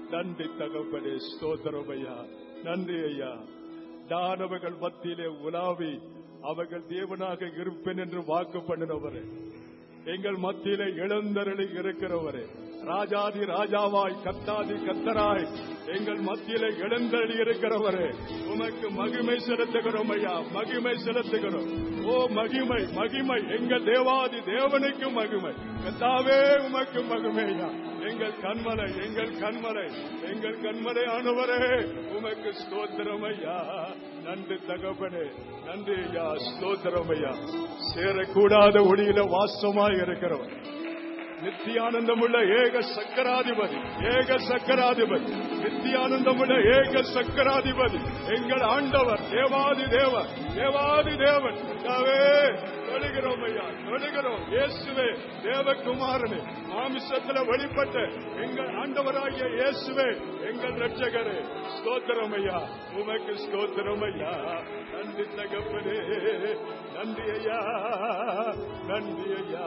நன்றி தகப்பனே ஸ்தோத்திரம் ஐயா நன்றி ஐயா நான் அவர்கள் மத்தியிலே உலாவி அவர்கள் தேவனாக இருப்பேன் என்று வாக்கு பண்ணினவரே எங்கள் மத்தியிலே இளந்தரளி இருக்கிறவரே ராஜாதி ராஜாவாய் கத்தாதி கத்தராய் எங்கள் மத்தியிலே இளந்தரளி இருக்கிறவரே உமக்கு மகிமை செலுத்துகிறோம் ஐயா மகிமை செலுத்துகிறோம் ஓ மகிமை மகிமை எங்கள் தேவாதி தேவனுக்கு மகிமை கத்தாவே உமக்கு மகிமை ஐயா எங்கள் கண்மலை எங்கள் கண்மலை எங்கள் கண்மலை ஆனவரே உமக்கு ஸ்தோத்திரம் ஐயா நன்றி தகப்பனே நன்றி ஐயா ஸ்தோத்திரம் ஐயா சேரக்கூடாத ஒளியில வாசமாய் இருக்கிறவன் நித்தியானந்தமுள்ள ஏக சக்கராதிபதி ஏக சக்கராதிபதி நித்தியானந்தமுள்ள ஏக சக்கராதிபதி எங்கள் ஆண்டவர் தேவாதி தேவன் தேவாதி தேவன் கர்த்தாவே, தொழுகிறோம் ஐயா தொழுகிறோம் இயேசுவே தேவகுமாரனே மாமிசத்துல வெளிப்பட்ட எங்கள் ஆண்டவராகிய இயேசுவே எங்கள் ரட்சகரே ஸ்தோத்திரம் ஐயா உமக்கு ஸ்தோத்திரம் ஐயா நன்றி தகப்பனே நன்றி ஐயா நன்றி ஐயா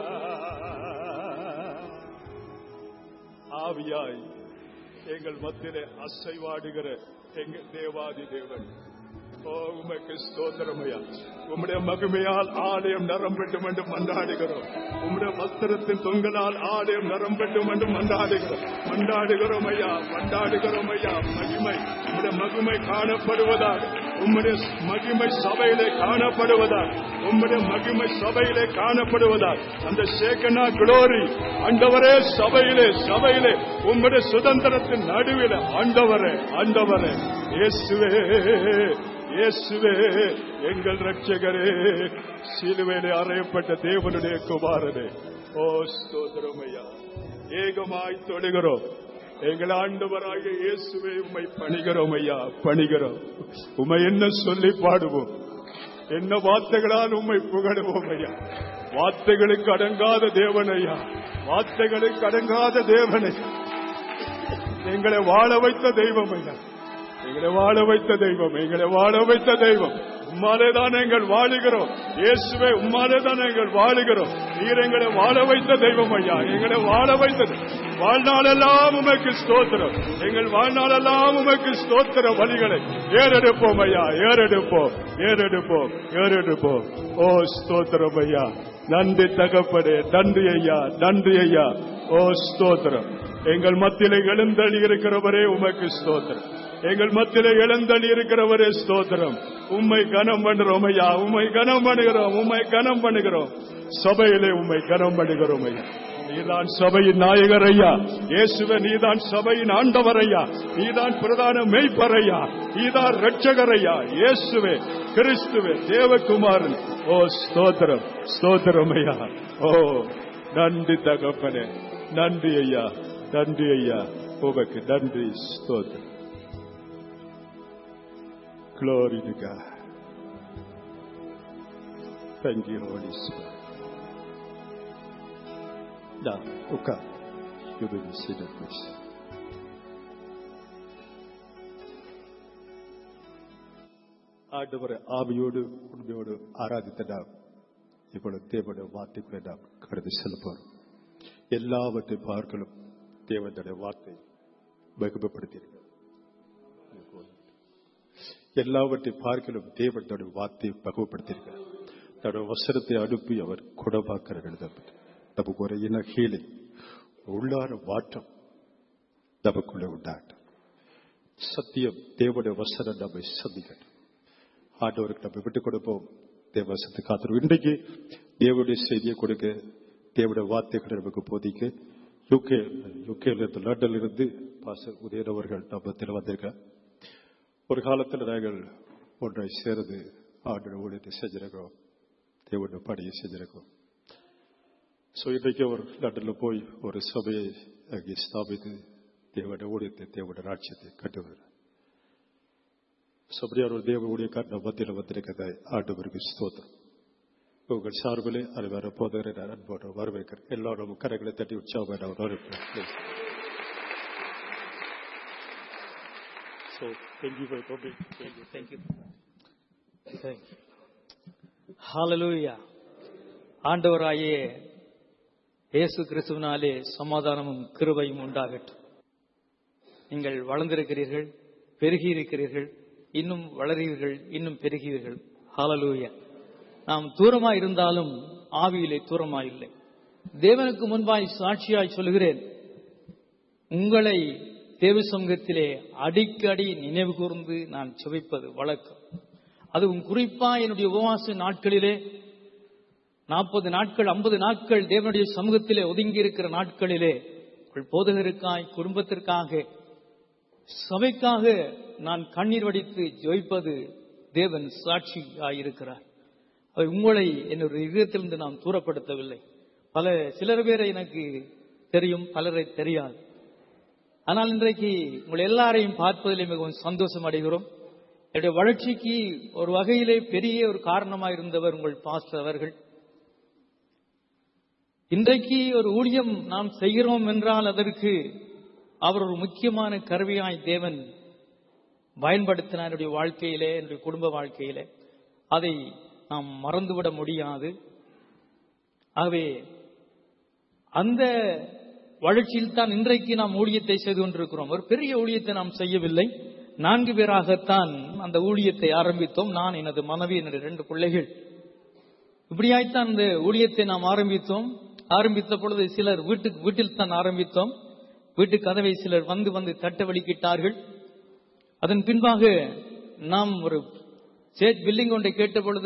ஆவியாய் எங்கள் மத்தியிலே அசைவாடுகிற எங்கள் தேவாதி தேவன் ஓ உமக்கு ஸ்தோத்திரமையா உம்முடைய மகிமையால் ஆலயம் நரம்பெட்டும் என்று மன்றாடுகிறோம் உம்முடைய வஸ்திரத்தின் தொங்கலால் ஆலயம் நரம்பெட்டும் என்று மன்றாடுகிறோம் மன்றாடுகிறோம் ஐயா மன்றாடுகிறோம் ஐயா மகிமை உம்முடைய மகிமை காணப்படுவதாக உம்முடைய மகிமை சபையிலே காணப்படுவதாக உம்முடைய மகிமை சபையிலே காணப்படுவதாக அந்த சேகனா குளோரி ஆண்டவரே சபையிலே சபையிலே உம்முடைய சுதந்திரத்தின் நடுவில் ஆண்டவரே ஆண்டவரே இயேசுவே இயேசுவே எங்கள் ரட்சகரே சிலுவையிலே அறையப்பட்ட தேவனுடைய குமாரனே ஓ ஸ்தோத்திரமையா ஏகமாய் தொழுகிறோம் எங்கள் ஆண்டவராகிய இயேசுவே உம்மை பணிகிறோம் ஐயா பணிகிறோம் உம்மை என்ன சொல்லி பாடுவோம் என்ன வார்த்தைகளால் உம்மை புகழுவோம் ஐயா வார்த்தைகளுக்கு அடங்காத தேவன் ஐயா வார்த்தைகளுக்கு அடங்காத தேவனை எங்களை வாழ வைத்த தெய்வம் ஐயா எங்களை வாழ வைத்த தெய்வம் எங்களை வாழ வைத்த தெய்வம் உம்மாலே தான் எங்கள் வாழுகிறோம் இயேசுவே உம்மாலே தான் எங்கள் வாழுகிறோம் நீர் எங்களை வாழ வைத்த தெய்வம் ஐயா எங்களை வாழ வைத்தது வாழ்நாளெல்லாம் உமக்கு ஸ்தோத்திரம் எங்கள் வாழ்நாளெல்லாம் உமக்கு ஸ்தோத்திர வழிகளை ஏறெடுப்போம் ஐயா ஏறெடுப்போம் ஏறெடுப்போம் ஏறெடுப்போம் ஓ ஸ்தோத்திரம் ஐயா நன்றி தகப்படே நன்றி ஐயா நன்றி ஐயா ஓ ஸ்தோத்திரம் எங்கள் மத்தியிலே எழுந்தள்ளி இருக்கிறவரே உமக்கு ஸ்தோத்திரம் எங்கள் மத்தியிலே எழுந்தள்ளி இருக்கிறவரே ஸ்தோத்திரம் உம்மை கனம் பண்ணுகிறோம் ஐயா உம்மை கனம் பண்ணுகிறோம் உம்மை கனம் பண்ணுகிறோம் சபையிலே உம்மை கனம் பண்ணுகிறோம் ஐயா நீதான் சபையின் நாயகர் ஐயா இயேசுவே நீதான் சபையின் ஆண்டவர் ஐயா நீதான் பிரதான மெய்ப்பர் ஐயா நீதான் ரட்சகர் ஐயா இயேசுவே கிறிஸ்துவே தேவகுமாரன் ஓ ஸ்தோத்திரம் ஸ்தோத்திரம் ஐயா ஓ நன்றி தகப்பனே நன்றி ஐயா நன்றி ஐயா உமக்கு நன்றி ஸ்தோத்திரம் Glory to God. Thank you, Holy Spirit. Now, okay. You may be seated, please. ஆண்டவரை ஆவியோடு உண்மையோடு ஆராதித்த நாம் இப்பொழுது தேவனுடைய வார்த்தைக்குள்ளே நாம் கடந்து செல்ல போறோம் எல்லாவற்றை பார்க்கலும் தேவனுடைய வார்த்தை மகிமைப்படுத்தியிருக்கிறது எல்லாவற்றை பார்க்கலும் தேவன் தன்னுடைய வார்த்தையை பகுவப்படுத்தியிருக்கிறார் தன்னுடைய வசனத்தை அனுப்பி அவர் குணமாக்கிறார் எழுதப்பட்டு நமக்கு ஒரு இன ஹீலை உள்ளான மாற்றம் நமக்குள்ளே உண்டாகட்டும் சத்தியம் தேவனுடைய வசனம் நம்மை சந்திக்கட்டும் ஆண்டவருக்கு நம்ம விட்டுக் கொடுப்போம் தேவ வசத்தை காத்திரும் இன்றைக்கு தேவனுடைய செய்தியை கொடுக்க தேவனுடைய வார்த்தைகளை நமக்கு போதிக்க யூகே யூகேல இருந்து லண்டன்ல இருந்து பாச உதயனவர்கள் நம்ம வந்திருக்கார் ஒரு காலத்தில் நாங்கள் ஒன்றை சேர்ந்து ஆண்டோட ஊழியத்தை செஞ்சிருக்கிறோம் தேவனுடைய பணியை செஞ்சிருக்கிறோம் ஸோ இன்றைக்கு அவர் லண்டனில் போய் ஒரு சபையை அங்கே ஸ்தாபித்து தேவனுடைய ஊழியத்தை தேவனுடைய ராட்சியத்தை கட்டுவார் சபரியார் ஒரு தேவ ஊழியக்காரன் மத்தியில் வந்திருக்கிறத ஆண்டவருக்கு ஸ்தோத்திரம் உங்கள் சார்பிலே அது வேற போதகரை நான் அன்போடு வரவேற்கிறேன் எல்லாரும் கரைகளை தட்டி உற்சாகம் நான் வரவேற்கிறேன் So, thank you for coming. Thank you. Thank you. Thank you. Hallelujah. ஆண்டவராயே இயேசு கிறிஸ்துவினாலே சமாதானமும் கிருபையும் உண்டாகட்டும் நீங்கள் வளர்ந்திருக்கிறீர்கள் பெருகி இருக்கிறீர்கள் இன்னும் வளருவீர்கள் இன்னும் பெருகுவீர்கள் ஹalleluya நாம் தூரமாய் இருந்தாலும் ஆவியிலே தூரமாய் இல்லை தேவனுக்கு முன்பாய் சாட்சியாய் சொல்கிறேன் உங்களை தேவ சமூகத்திலே அடிக்கடி நினைவு கூர்ந்து நான் சுவைப்பது வழக்கம் அதுவும் குறிப்பா என்னுடைய உபவாச நாட்களிலே நாற்பது நாட்கள் ஐம்பது நாட்கள் தேவனுடைய சமூகத்திலே ஒதுங்கி இருக்கிற நாட்களிலே உங்கள் போதகருக்காய் குடும்பத்திற்காக சபைக்காக நான் கண்ணீர் வடித்து ஜெயிப்பது தேவன் சாட்சியாயிருக்கிறார் அவர் உங்களை என்னுடைய இதயத்திலிருந்து நான் தூரப்படுத்தவில்லை பல சிலர் பேரை எனக்கு தெரியும் பலரை தெரியாது ஆனால் இன்றைக்கு உங்கள் எல்லாரையும் பார்ப்பதிலே மிகவும் சந்தோஷம் அடைகிறோம் என்னுடைய வளர்ச்சிக்கு ஒரு வகையிலே பெரிய ஒரு காரணமாக இருந்தவர் உங்கள் பாஸ்டர் அவர்கள் இன்றைக்கு ஒரு ஊழியம் நாம் செய்கிறோம் என்றால் அதற்கு அவர் ஒரு முக்கியமான கருவியாய் தேவன் பயன்படுத்தினார் என்னுடைய வாழ்க்கையிலே என்னுடைய குடும்ப வாழ்க்கையிலே அதை நாம் மறந்துவிட முடியாது ஆகவே அந்த வளர்ச்சியில் தான் இன்றைக்கு நாம் ஊழியத்தை செய்து கொண்டிருக்கிறோம் ஒரு பெரிய ஊழியத்தை நாம் செய்யவில்லை நான்கு பேராகத்தான் அந்த ஊழியத்தை ஆரம்பித்தோம் நான் எனது மனைவி என்னுடைய ரெண்டு பிள்ளைகள் இப்படியாய்த்தான் அந்த ஊழியத்தை நாம் ஆரம்பித்தோம் ஆரம்பித்த பொழுது சிலர் வீட்டுக்கு வீட்டில் தான் ஆரம்பித்தோம் வீட்டு கதவை சிலர் வந்து வந்து தட்ட வலிக்கிட்டார்கள் அதன் பின்பாக நாம் ஒரு சேட் பில்டிங் ஒன்றை கேட்ட பொழுது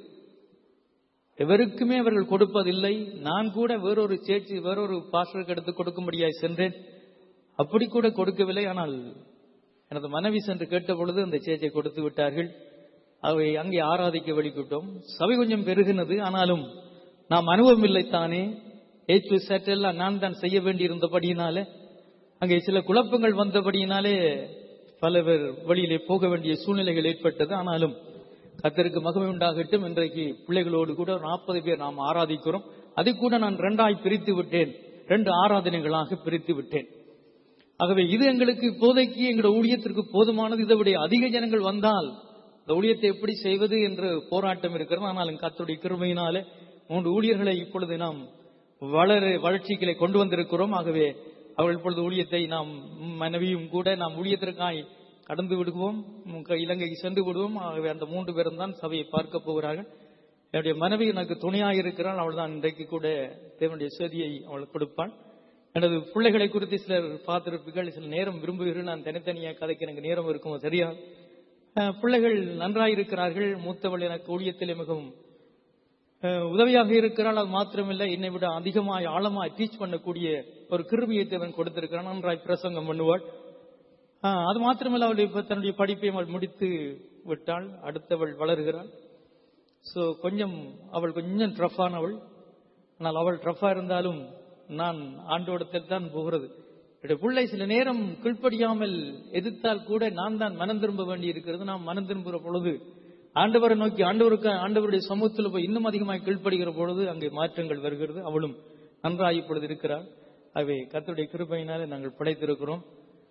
எவருக்குமே அவர்கள் கொடுப்பதில்லை நான் கூட வேறொரு சேர்ச்சி வேறொரு பாஸ்டருக்கு எடுத்து கொடுக்கும்படியாய் சென்றேன் அப்படி கூட கொடுக்கவில்லை ஆனால் எனது மனைவி சென்று கேட்ட பொழுது அந்த சேச்சை கொடுத்து விட்டார்கள் அவை அங்கே ஆராதிக்க வெளிக்கிட்டோம் சபை கொஞ்சம் பெருகினது ஆனாலும் நாம் அனுபவம் இல்லை தானே ஏச்சு சேட்டெல்லாம் நான் தான் செய்ய வேண்டியிருந்தபடியினாலே அங்கே சில குழப்பங்கள் வந்தபடியினாலே பல பேர் வழியிலே போக வேண்டிய சூழ்நிலைகள் ஏற்பட்டது ஆனாலும் கத்தருக்கு மகிமை உண்டாகட்டும் இன்றைக்கு பிள்ளைகளோடு கூட நாற்பது பேர் நாம் ஆராதிக்கிறோம் அதை கூட நான் ரெண்டாய் பிரித்து விட்டேன் ரெண்டு ஆராதனைகளாக பிரித்து விட்டேன் ஆகவே இது எங்களுக்கு இப்போதைக்கு எங்களுடைய ஊழியத்திற்கு போதுமானது இதை விட அதிக ஜனங்கள் வந்தால் இந்த ஊழியத்தை எப்படி செய்வது என்ற போராட்டம் இருக்கிறது ஆனாலும் கத்துடைய கிருமையினாலே மூன்று ஊழியர்களை இப்பொழுது நாம் வளர வளர்ச்சிகளை கொண்டு வந்திருக்கிறோம் ஆகவே அவர்கள் இப்பொழுது ஊழியத்தை நாம் மனைவியும் கூட நாம் ஊழியத்திற்காய் கடந்து விடுவோம் இலங்கைக்கு சென்று விடுவோம் ஆகவே அந்த மூன்று பேரும் தான் சபையை பார்க்க போகிறார்கள் என்னுடைய மனைவி எனக்கு துணையாக இருக்கிறாள் அவள் தான் இன்றைக்கு கூட தேவனுடைய செய்தியை அவள் கொடுப்பாள் எனது பிள்ளைகளை குறித்து சிலர் பார்த்திருப்பீர்கள் சில நேரம் விரும்புகிறீர்கள் நான் தனித்தனியாக கதைக்கு எனக்கு நேரம் இருக்கும் சரியா அஹ், பிள்ளைகள் நன்றாயிருக்கிறார்கள் மூத்தவள் எனக்கு ஊழியத்திலே மிகவும் அஹ், உதவியாக இருக்கிறாள் அது மாத்திரமில்லை என்னை விட அதிகமாய் ஆழமாய் டீச் பண்ணக்கூடிய ஒரு கிருமியை தேவன் கொடுத்திருக்கிறான் நன்றாய் பிரசங்கம் பண்ணுவாள் ஆஹ், அது மாத்திரமல்ல அவள் இப்ப தன்னுடைய படிப்பை அவள் முடித்து விட்டாள் அடுத்தவள் வளருகிறாள் சோ கொஞ்சம் அவள் கொஞ்சம் ட்ரஃபானவள் ஆனால் அவள் ட்ரஃபா இருந்தாலும் நான் ஆண்டோடத்தில் தான் போகிறது என்னுடைய பிள்ளை சில நேரம் கீழ்ப்படியாமல் எதிர்த்தால் கூட நான் தான் மனம் திரும்ப வேண்டி இருக்கிறது நாம் மனம் திரும்புகிற பொழுது ஆண்டவரை நோக்கி ஆண்டவருக்கு ஆண்டவருடைய சமூகத்தில் போய் இன்னும் அதிகமாக கீழ்ப்படுகிற பொழுது அங்கே மாற்றங்கள் வருகிறது அவளும் நன்றாக இப்பொழுது இருக்கிறாள் ஆகவே கர்த்தருடைய கிருபையினாலே நாங்கள் படைத்திருக்கிறோம்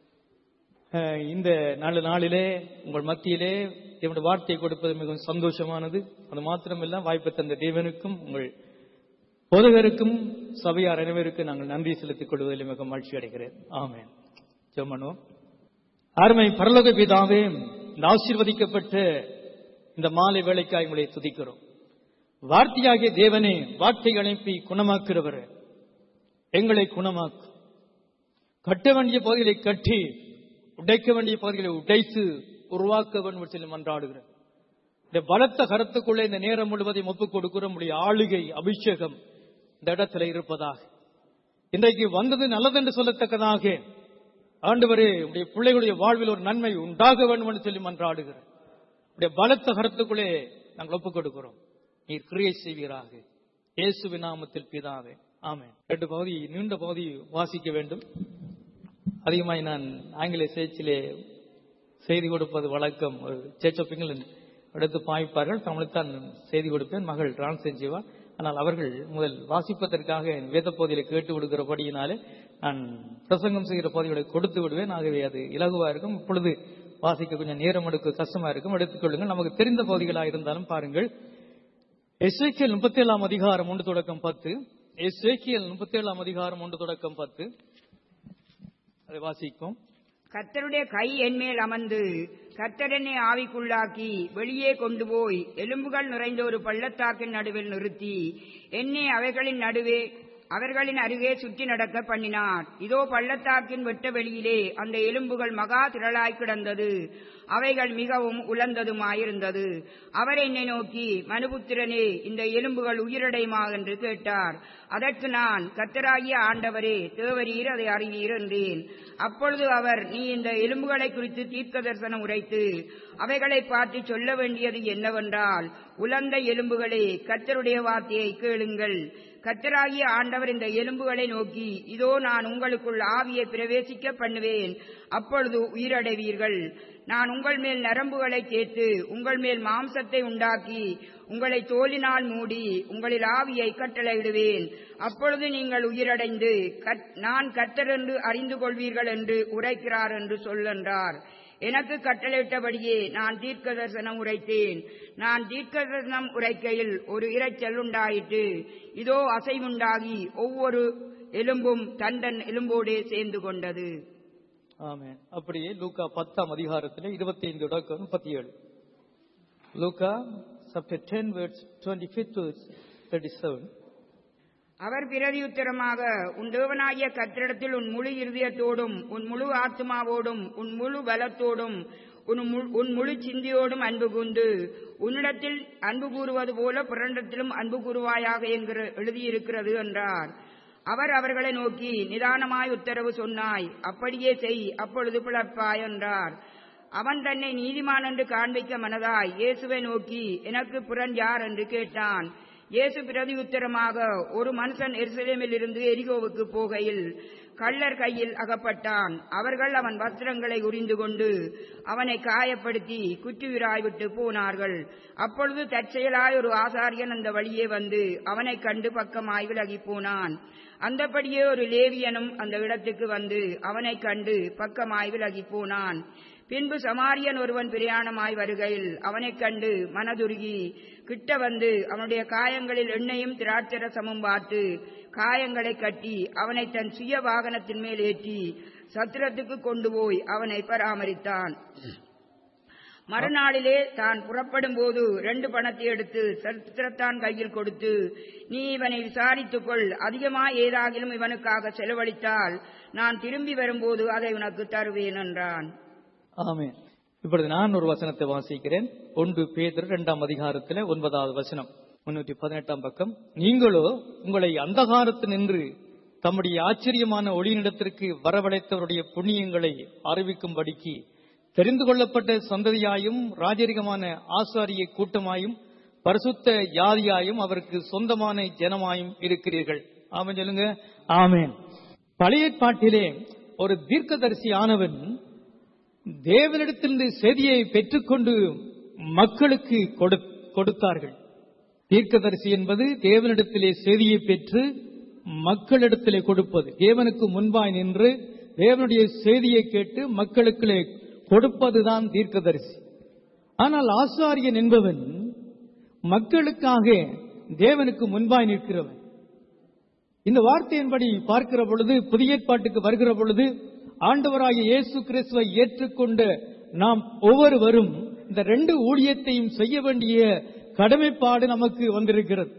அஹ் இந்த நாலு நாளிலே உங்கள் மத்தியிலே என்னுடைய வார்த்தை கொடுப்பது மிகவும் சந்தோஷமானது அது மாத்திரமல்ல வாய்ப்பு தந்த தேவனுக்கும் உங்கள் போதகருக்கும் சபையார் அனைவருக்கும் நாங்கள் நன்றி செலுத்திக் கொள்வதில் மிக மகிழ்ச்சி அடைகிறேன் ஆமென் ஜெபமனுவோம் அருமை பரலோக பிதாவே இந்த ஆசீர்வதிக்கப்பட்ட இந்த மாலை வேலைக்காய் உங்களை துதிக்கிறோம் வார்த்தையாகிய தேவனே வார்த்தை அனுப்பி குணமாக்குறவர் எங்களை குணமாக்கு கட்ட வேண்டிய பகுதிகளை கட்டி உடைக்க வேண்டிய பகுதிகளை உடைத்து உருவாக்க வேண்டும் சொல்லி மன்றாடுகிறேன் இந்த பலத்த கருத்துக்குள்ளே இந்த நேரம் முழுவதையும் ஒப்புக் கொடுக்கிற நம்முடைய ஆளுகை அபிஷேகம் இந்த இடத்துல இருப்பதாக இன்றைக்கு வந்தது நல்லதென்று சொல்லத்தக்கதாக ஆண்டவரே உடைய பிள்ளைகளுடைய வாழ்வில் ஒரு நன்மை உண்டாக வேண்டும் என்று சொல்லி மன்றாடுகிறேன் உடைய பலத்த கருத்துக்குள்ளே நாங்கள் ஒப்புக் கொடுக்கிறோம் நீர் கிரியை செய்வீராக இயேசுவின் நாமத்தில் பிதாவே ஆமென் ரெண்டு பகுதி நீண்ட பகுதி வாசிக்க வேண்டும் அதிகமாய் நான் ஆங்கில சேர்ச்சிலே செய்தி கொடுப்பது வழக்கம் ஒரு சேர்ச் ஆஃப் இங்கிலாந்து எடுத்து பாய்ப்பார்கள் தமிழ்தான் செய்தி கொடுப்பேன் மகள் டிரான்ஸ்லேட் செய்வார் ஆனால் அவர்கள் முதல் வாசிப்பதற்காக வேத பகுதியில கேட்டு விடுகிறபடியினாலே நான் பிரசங்கம் செய்கிற பகுதிகளை கொடுத்து விடுவேன் ஆகவே அது இலகுவா இருக்கும் இப்பொழுது வாசிக்க கொஞ்சம் நேரம் எடுக்க கஷ்டமா இருக்கும் எடுத்துக்கொள்ளுங்கள் நமக்கு தெரிந்த பகுதிகளாக இருந்தாலும் பாருங்கள் எஸ்ஏக்கியல் முப்பத்தி ஏழாம் அதிகாரம் ஒன்று தொடக்கம் பத்து எஸ்ஏக்கியல் முப்பத்தி ஏழாம் அதிகாரம் ஒன்று தொடக்கம் பத்து அதை வாசிக்கும் கர்த்தருடைய கை என்மேல் அமர்ந்து கர்த்தர் என்னை ஆவிக்குள்ளாக்கி வெளியே கொண்டு போய் எலும்புகள் நிறைந்த ஒரு பள்ளத்தாக்கின் நடுவில் நிறுத்தி என்னை அவைகளின் நடுவே அவர்களின் அருகே சுற்றி நடக்க பண்ணினார் இதோ பள்ளத்தாக்கின் வெட்ட வெளியிலே அந்த எலும்புகள் மகா திரளாய் கிடந்தது அவைகள் மிகவும் உலர்ந்ததுமாயிருந்தது அவர் என்னை நோக்கி மனுபுத்திரனே இந்த எலும்புகள் உயிரடையுமா என்று கேட்டார் அதற்கு நான் கத்தராகிய ஆண்டவரே தேவரீர் அதை அறிவீர் என்றேன் அப்பொழுது அவர் நீ இந்த எலும்புகளை குறித்து தீர்க்க தரிசனம் உரைத்து அவைகளை பார்த்து சொல்ல வேண்டியது என்னவென்றால் உலர்ந்த எலும்புகளே கத்தருடைய வார்த்தையை கேளுங்கள் கத்தராகிய ஆண்டவர் இந்த எலும்புகளை நோக்கி இதோ நான் உங்களுக்குள் ஆவியை பிரவேசிக்க பண்ணுவேன் அப்பொழுது உயிரடைவீர்கள் நான் உங்கள் மேல் நரம்புகளை சேர்த்து உங்கள் மேல் மாம்சத்தை உண்டாக்கி உங்களை தோலினால் மூடி உங்களில் ஆவியை கட்டளையிடுவேன் அப்பொழுது நீங்கள் உயிரடைந்து நான் கர்த்தர் என்று அறிந்து கொள்வீர்கள் என்று உரைக்கிறார் என்று சொல்லென்றார் எனக்கு கட்டளையிட்டபடியே நான் தீர்க்க தரிசனம் உரைத்தேன் நான் தீர்க்க தரிசனம் உரைக்கையில் ஒரு இரைச்சல் உண்டாயிற்று இதோ அசைவுண்டாகி ஒவ்வொரு எலும்பும் தண்டன் எலும்போடே சேர்ந்து கொண்டது ஆமென் அப்படியே லூக்கா பத்தாம் அதிகாரத்தில் இருபத்தி ஐந்து தொடக்கம் முப்பத்தி ஏழு லூக்கா chapter ten words twenty fifth thirty seven அவர் பிரதியுத்தரமாக உன் தேவனாகிய கத்திரிடத்தில் உன் முழு இருதயத்தோடும் உன் முழு ஆத்மாவோடும் உன் முழு பலத்தோடும் உன் மு- உன் முழு சிந்தியோடும் அன்பு கூர்ந்து உன்னிடத்தில் அன்பு கூறுவது போல பிறனிடத்திலும் அன்பு கூறுவாயாக என்கிற எழுதியிருக்கிறது என்றார் அவர் அவர்களை நோக்கி நிதானமாய் உத்தரவு சொன்னாய் அப்படியே செய் அப்பொழுது பிளப்பாய் என்றார் அவன் தன்னை நீதிமான் என்று காண்பிக்க மனதாய் இயேசுவை நோக்கி எனக்கு புறன் யார் என்று கேட்டான் இயேசு பிரதி உத்தரமாக ஒரு மனுஷன் எருசலேமில் இருந்து எரிகோவுக்கு போகையில் கள்ளர் கையில் அகப்பட்டான் அவர்கள் அவன் வஸ்திரங்களை உரிந்து கொண்டு அவனை காயப்படுத்தி குற்றுயிராய் விட்டு போனார்கள் அப்பொழுது தற்செயலாய் ஒரு ஆசாரியன் அந்த வழியே வந்து அவனைக் கண்டு பக்கமாய் விலகி போனான் அந்தபடியே ஒரு லேவியனும் அந்த இடத்துக்கு வந்து அவனைக் கண்டு பக்கமாய் விலகி போனான் பின்பு சமாரியன் ஒருவன் பிரயாணமாய் வருகையில் அவனைக் கண்டு மனதுருகி கிட்ட வந்து அவனுடைய காயங்களில் எண்ணெயும் திராட்சரசமும் பார்த்து காயங்களை கட்டி அவனை தன் சுய வாகனத்தின் மேல் ஏற்றி சத்திரத்துக்கு கொண்டு போய் அவனை பராமரித்தான் மறுநாளிலே தான் புறப்படும் போது ரெண்டு பணத்தை எடுத்து சத்திரத்தான் கையில் கொடுத்து நீ இவனை விசாரித்துக் கொள் அதிகமா ஏதாகிலும் இவனுக்காக செலவழித்தால் நான் திரும்பி வரும்போது அதை உனக்கு தருவேன் என்றான் ஆமென் இப்பொழுது நான் ஒரு வசனத்தை வாசிக்கிறேன் ஒன்று பேதர் இரண்டாம் அதிகாரத்தில் ஒன்பதாவது வசனம் முன்னூற்றி பதினெட்டாம் பக்கம் நீங்களோ உங்களை அந்தகாரத்தில் நின்று தம்முடைய ஆச்சரியமான ஒளியினிடத்திற்கு வரவழைத்தவருடைய புண்ணியங்களை அறிவிக்கும்படிக்கு தெரிந்து கொள்ளப்பட்ட சந்ததியாயும் ராஜரிகமான ஆசாரிய கூட்டமாயும் பரிசுத்த ஜாதியாயும் அவருக்கு சொந்தமான ஜனமாயும் இருக்கிறீர்கள் ஆமென் சொல்லுங்க ஆமென் பழைய ஏற்பாட்டிலே ஒரு தீர்க்கதரிசி ஆனவன் தேவனிடத்திலிருந்து செய்தியை பெற்றுக்கொண்டு மக்களுக்கு கொடு- கொடுத்தார்கள் தீர்க்கதரிசி என்பது தேவனிடத்திலே செய்தியை பெற்று மக்களிடத்திலே கொடுப்பது தேவனுக்கு முன்பாய் நின்று தேவனுடைய செய்தியை கேட்டு மக்களுக்கு கொடுப்பதுதான் தீர்க்கதரிசி ஆனால் ஆசாரியன் என்பவன் மக்களுக்காக தேவனுக்கு முன்பாய் நிற்கிறவன் இந்த வார்த்தையின்படி பார்க்கிற பொழுது புதிய ஏற்பாட்டுக்கு வருகிற பொழுது ஆண்டவராகிய இயேசு கிறிஸ்துவை ஏற்றுக்கொண்ட நாம் ஒவ்வொருவரும் இந்த ரெண்டு ஊழியத்தையும் செய்ய வேண்டிய கடமைப்பாடு நமக்கு வந்திருக்கிறது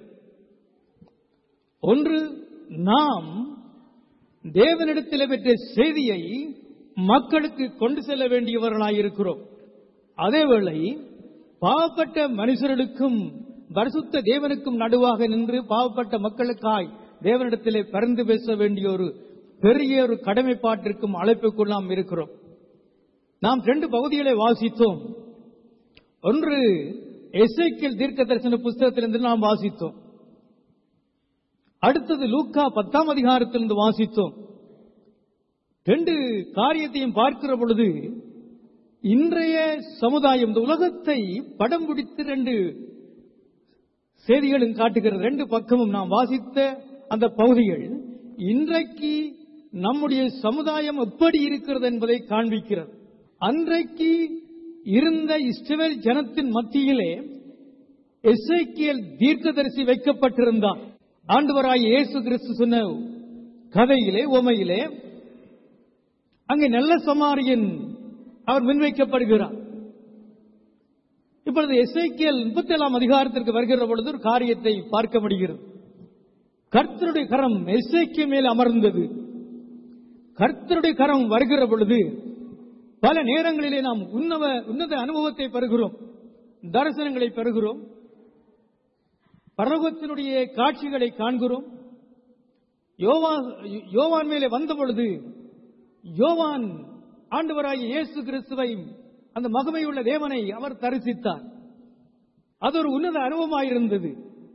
ஒன்று நாம் தேவனிடத்தில் பெற்ற செய்தியை மக்களுக்கு கொண்டு செல்ல வேண்டியவர்களாயிருக்கிறோம் அதேவேளை பாவப்பட்ட மனுஷர்களுக்கும் பரிசுத்த தேவனுக்கும் நடுவாக நின்று பாவப்பட்ட மக்களுக்காய் தேவனிடத்திலே பரிந்து பேச வேண்டிய ஒரு பெரிய ஒரு கடமைப்பாட்டிற்கும் அழைப்புக்குள் நாம் இருக்கிறோம் நாம் ரெண்டு பகுதிகளை வாசித்தோம் ஒன்று எசைக்கியல் தீர்க்க தரிசன புஸ்தகத்திலிருந்து நாம் வாசித்தோம் அடுத்தது லூக்கா பத்தாம் அதிகாரத்திலிருந்து வாசித்தோம் ரெண்டு காரியத்தையும் பார்க்கிற பொழுது இன்றைய சமுதாயம் இந்த உலகத்தை படம் பிடித்து ரெண்டு செய்திகளும் காட்டுகிறது ரெண்டு பக்கமும் நாம் வாசித்த அந்த பகுதிகள் இன்றைக்கு நம்முடைய சமுதாயம் எப்படி இருக்கிறது என்பதை காண்பிக்கிறது அன்றைக்கு இருந்த இஸ்ரவேல் ஜனத்தின் மத்தியிலே எசேக்கியேல் தீர்க்கதரிசி வைக்கப்பட்டிருந்தான் ஆண்டவராய் இயேசு கிறிஸ்து சொன்ன கதையிலே உமையிலே அங்கே நல்ல சமாரியன் அவர் முன்வைக்கப்படுகிறார் இப்பொழுது எஸ்ஐக்கியல் முப்பத்தி ஏழாம் அதிகாரத்திற்கு வருகிற பொழுது ஒரு காரியத்தை பார்க்க முடிகிறது கர்த்தருடைய கரம் எஸ்ஐக்கிய மேல் அமர்ந்தது கர்த்தருடைய கரம் வருகிற பொழுது பல நேரங்களிலே நாம் உன்னத உன்னத அனுபவத்தை பெறுகிறோம் தரிசனங்களை பெறுகிறோம் பரலோகத்தினுடைய காட்சிகளை காண்கிறோம் யோவான் யோவான் மேலே வந்த பொழுது யோவான் ஆண்டவராகிய இயேசு கிறிஸ்துவை அந்த மகிமையுள்ள தேவனை அவர் தரிசித்தார் அது ஒரு உன்னத அனுபவமாயிருந்தது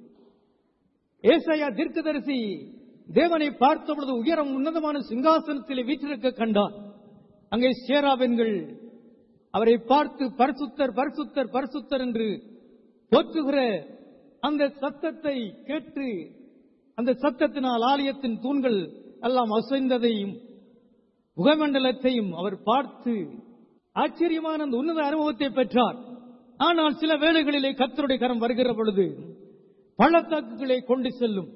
ஏசாயா தீர்க்கதரிசி தேவனை பார்த்த பொழுது உயரம் உன்னதமான சிங்காசனத்திலே வீற்றிருக்க கண்டார் அங்கே சேராபெண்கள் அவரை பார்த்து பரிசுத்தர் பரிசுத்தர் பரிசுத்தர் என்று போற்றுகிற அந்த சத்தத்தை கேட்டு அந்த சத்தத்தினால் ஆலயத்தின் தூண்கள் எல்லாம் அசைந்ததையும் முகமண்டலத்தையும் அவர் பார்த்து ஆச்சரியமான அந்த உன்னத அனுபவத்தை பெற்றார் ஆனால் சில வேளைகளிலே கத்தருடைய கரம் வருகிற பொழுது பள்ளத்தாக்குகளை கொண்டு செல்லும்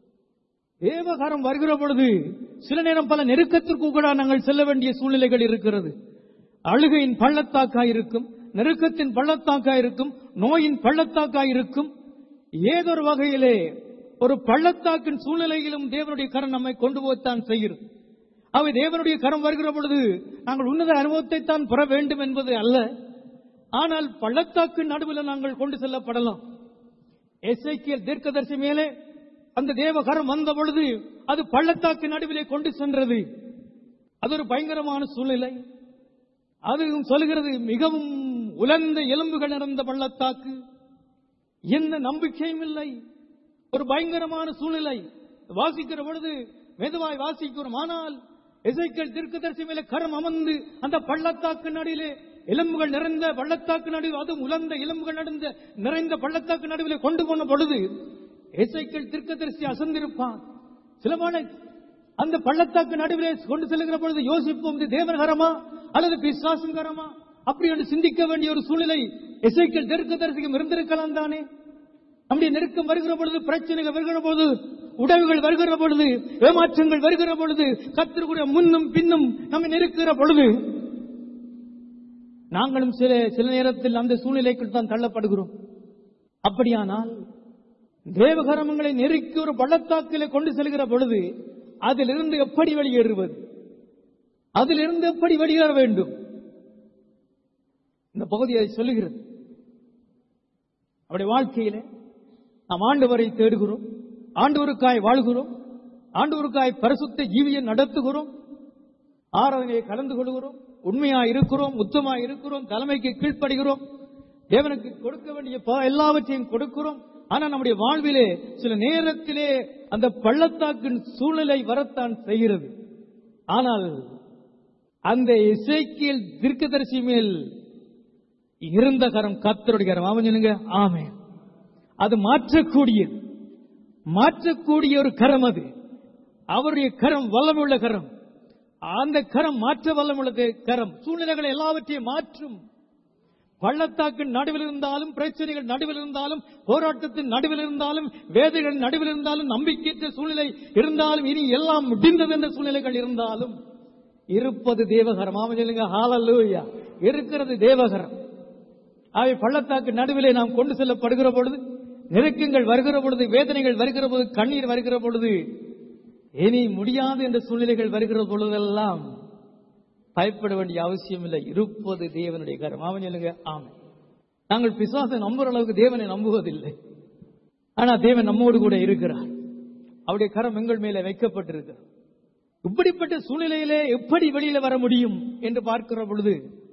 தேவகரம் வருகிற பொழுது சில நேரம் பல நெருக்கத்திற்கு கூட நாங்கள் செல்ல வேண்டிய சூழ்நிலைகள் இருக்கிறது அழுகையின் பள்ளத்தாக்காய் இருக்கும் நெருக்கத்தின் பள்ளத்தாக்காய் இருக்கும் நோயின் பள்ளத்தாக்காய் இருக்கும் ஏதொரு வகையிலே ஒரு பள்ளத்தாக்கின் சூழ்நிலையிலும் தேவனுடைய கரம் நம்மை கொண்டு போய்த்தான் செய்கிறது அவை தேவனுடைய கரம் வருகிற பொழுது நாங்கள் உன்னத அனுபவத்தை தான் பெற வேண்டும் என்பது அல்ல ஆனால் பள்ளத்தாக்கு நடுவில் நாங்கள் கொண்டு செல்லப்படலாம் எஸ்ஐக்கியல் தீர்க்கதரிசி மேலே அந்த தேவகரம் வந்த பொழுது அது பள்ளத்தாக்கு நடுவிலே கொண்டு சென்றது அது ஒரு பயங்கரமான சூழ்நிலை அதுவும் சொல்கிறது மிகவும் உலர்ந்த எலும்புகள் நிறைந்த பள்ளத்தாக்கு எந்த நம்பிக்கையும் இல்லை ஒரு பயங்கரமான சூழ்நிலை வாசிக்கிற பொழுது மெதுவாய் வாசிக்கிறோம் ஆனால் எசைக்கல் தீர்க்கதரிசி மேலே கரம் அமர்ந்து அந்த பள்ளத்தாக்கு நடுவிலே எலும்புகள் நிறைந்த பள்ளத்தாக்கு நடுவில் அதுவும் உலர்ந்த எலும்புகள் நடந்த நிறைந்த பள்ளத்தாக்கு நடுவிலே கொண்டு போன பொழுது எசைக்கல் தீர்க்கதரிசி அசந்திருப்பான் சிலமான அந்த பள்ளத்தாக்கு நடுவிலே கொண்டு செல்லுகிற பொழுது யோசிப்போம் இது தேவனகரமா அல்லது பிசாசங்கரமா அப்படி என்று சிந்திக்க வேண்டிய ஒரு சூழ்நிலை எசைக்கல் தீர்க்கதரிசிக்கும் இருந்திருக்கலாம் தானே நம்முடைய நெருக்கம் வருகிற பொழுது பிரச்சனைகள் வருகிற பொழுது உடவுகள் வருகிற பொழுது ஏமாற்றங்கள் வருகிற பொழுது கத்திரக்கூடிய முன்னும் பின்னும் நம்மை நெருக்கிற பொழுது நாங்களும் சில சில நேரத்தில் அந்த சூழ்நிலைக்குள் தான் தள்ளப்படுகிறோம் அப்படியானால் தேவகரமங்களை நெருக்கி ஒரு பள்ளத்தாக்கிலே கொண்டு செல்கிற பொழுது அதிலிருந்து எப்படி வெளியேறுவது அதிலிருந்து எப்படி வெளியேற வேண்டும் இந்த பகுதியை சொல்லுகிறது அவருடைய வாழ்க்கையிலே நாம் ஆண்டவரை தேடுகிறோம் ஆண்டவருக்காய் வாழ்கிறோம் ஆண்டவருக்காய் பரிசுத்த ஜீவியை நடத்துகிறோம் ஆராதனையை கலந்து கொள்கிறோம் உண்மையா இருக்கிறோம் உத்தமா இருக்கிறோம் தலைமைக்கு கீழ்ப்படுகிறோம் தேவனுக்கு கொடுக்க வேண்டிய ப- எல்லாவற்றையும் கொடுக்கிறோம் ஆனா நம்முடைய வாழ்விலே சில நேரத்திலே அந்த பள்ளத்தாக்கின் சூழ்நிலை வரத்தான் செய்கிறது ஆனால் அந்த இசைக்கியல் தீர்க்கதரிசி மேல் இருந்த கரம் கத்தருடைய கரம் அவன் சொல்லுங்க ஆமே அது மாற்றக்கூடியது மாற்றக்கூடிய ஒரு கரம் அது அவருடைய கரம் வல்லமுள்ள கரம் அந்த கரம் மாற்ற வல்லமுள்ள கரம் சூழ்நிலைகளை எல்லாவற்றையும் மாற்றும் பள்ளத்தாக்கின் நடுவில் இருந்தாலும் பிரச்சனைகள் நடுவில் இருந்தாலும் போராட்டத்தின் நடுவில் இருந்தாலும் வேதைகள் நடுவில் இருந்தாலும் நம்பிக்கையற்ற சூழ்நிலை இருந்தாலும் இனி எல்லாம் முடிந்தது என்ற சூழ்நிலைகள் இருந்தாலும் இருப்பது தேவகரம் ஆமாம் சொல்லுங்க ஹalleluya இருக்கிறது தேவகரம் அவை பள்ளத்தாக்கு நடுவிலே நாம் கொண்டு செல்லப்படுகிற பொழுது நெருக்கங்கள் வருகிற பொழுது வேதனைகள் வருகிற பொழுது கண்ணீர் வருகிற பொழுது இனி முடியாது என்ற சூழ்நிலைகள் வருகிற பொழுதெல்லாம் பயப்பட வேண்டிய அவசியம் இல்லை இருப்பது தேவனுடைய கரம் அவன் சொல்லுங்க ஆமை நாங்கள் பிசாசை நம்புற அளவுக்கு தேவனை நம்புவதில்லை ஆனா தேவன் நம்மோடு கூட இருக்கிறார் அவருடைய கரம் எங்கள் மேலே வைக்கப்பட்டிருக்கிறது இப்படிப்பட்ட சூழ்நிலையிலே எப்படி வெளியில வர முடியும் என்று பார்க்கிற பொழுது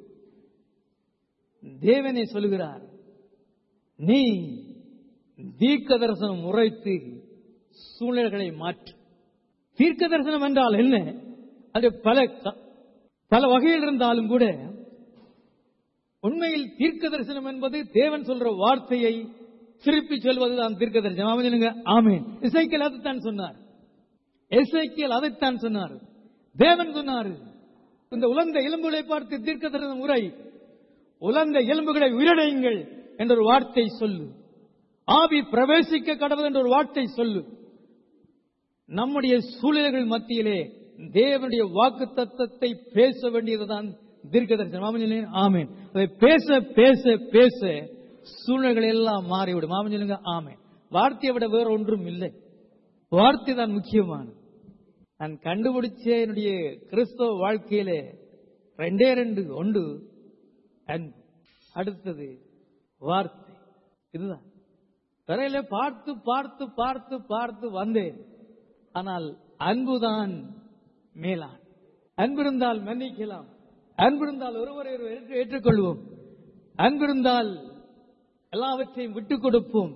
தேவனே சொல்லுகிறார் நீ தீர்க்க தரிசனம் உரைத்து சூழ்நிலைகளை மாற்று தீர்க்க தரிசனம் என்றால் என்ன அது பல க- பல வகையில் இருந்தாலும் கூட உண்மையில் தீர்க்க தரிசனம் என்பது தேவன் சொல்ற வார்த்தையை திருப்பி சொல்வதுதான் தீர்க்க தரிசனம் ஆமென் சொல்லுங்க ஆமென் இசைக்கல் அதைத்தான் சொன்னார் எசைக்கியல் அதைத்தான் சொன்னார் தேவன் சொன்னார் இந்த உலர்ந்த எலும்புகளை பார்த்து தீர்க்க தரிசனம் உரை உலர்ந்த எலும்புகளை உயிரடையுங்கள் என்ற ஒரு வார்த்தை சொல்லு ஆவி பிரவேசிக்க கடவுள் என்ற ஒரு வார்த்தை சொல்லு நம்முடைய சூழ்நிலைகள் மத்தியிலே தேவனுடைய வாக்கு தத்தத்தை பேச வேண்டியதுதான் தீர்க்க தரிசனம் ஆமென் சொல்லுங்க. ஆமென் அதை பேச பேச பேச சூழ்நிலைகள் எல்லாம் மாறிவிடும் ஆமென் சொல்லுங்க ஆமென் வார்த்தையை விட வேற ஒன்றும் இல்லை வார்த்தை தான் முக்கியமானது நான் கண்டுபிடிச்ச என்னுடைய கிறிஸ்தவ வாழ்க்கையிலே ரெண்டே ரெண்டு ஒன்று அன்பு அடுத்தது வார்த்தை இதுதான் தரையில பார்த்து பார்த்து பார்த்து பார்த்து வந்தேன் ஆனால் அன்புதான் மேலான் அன்பிருந்தால் மன்னிக்கலாம் அன்பிருந்தால் ஒருவரை ஒருவர் ஏற்று- ஏற்றுக்கொள்வோம் அன்பிருந்தால் எல்லாவற்றையும் விட்டுக் கொடுப்போம்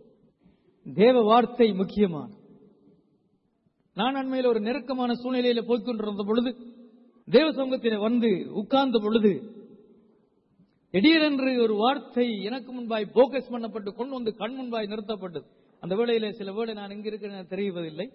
தேவ வார்த்தை முக்கியமான நான் அண்மையில் ஒரு நெருக்கமான சூழ்நிலையில போய்க்கொண்டிருந்த பொழுது தேவ சமூகத்திலே வந்து உட்கார்ந்த பொழுது திடீரென்று ஒரு வார்த்தை எனக்கு முன்பாய் போக்கஸ் பண்ணப்பட்டு கொண்டு வந்து கண் முன்பாய் நிறுத்தப்பட்டது அந்த வேளையிலே சில வேளை நான் எங்க இருக்கிறேன் தெரிவதில்லை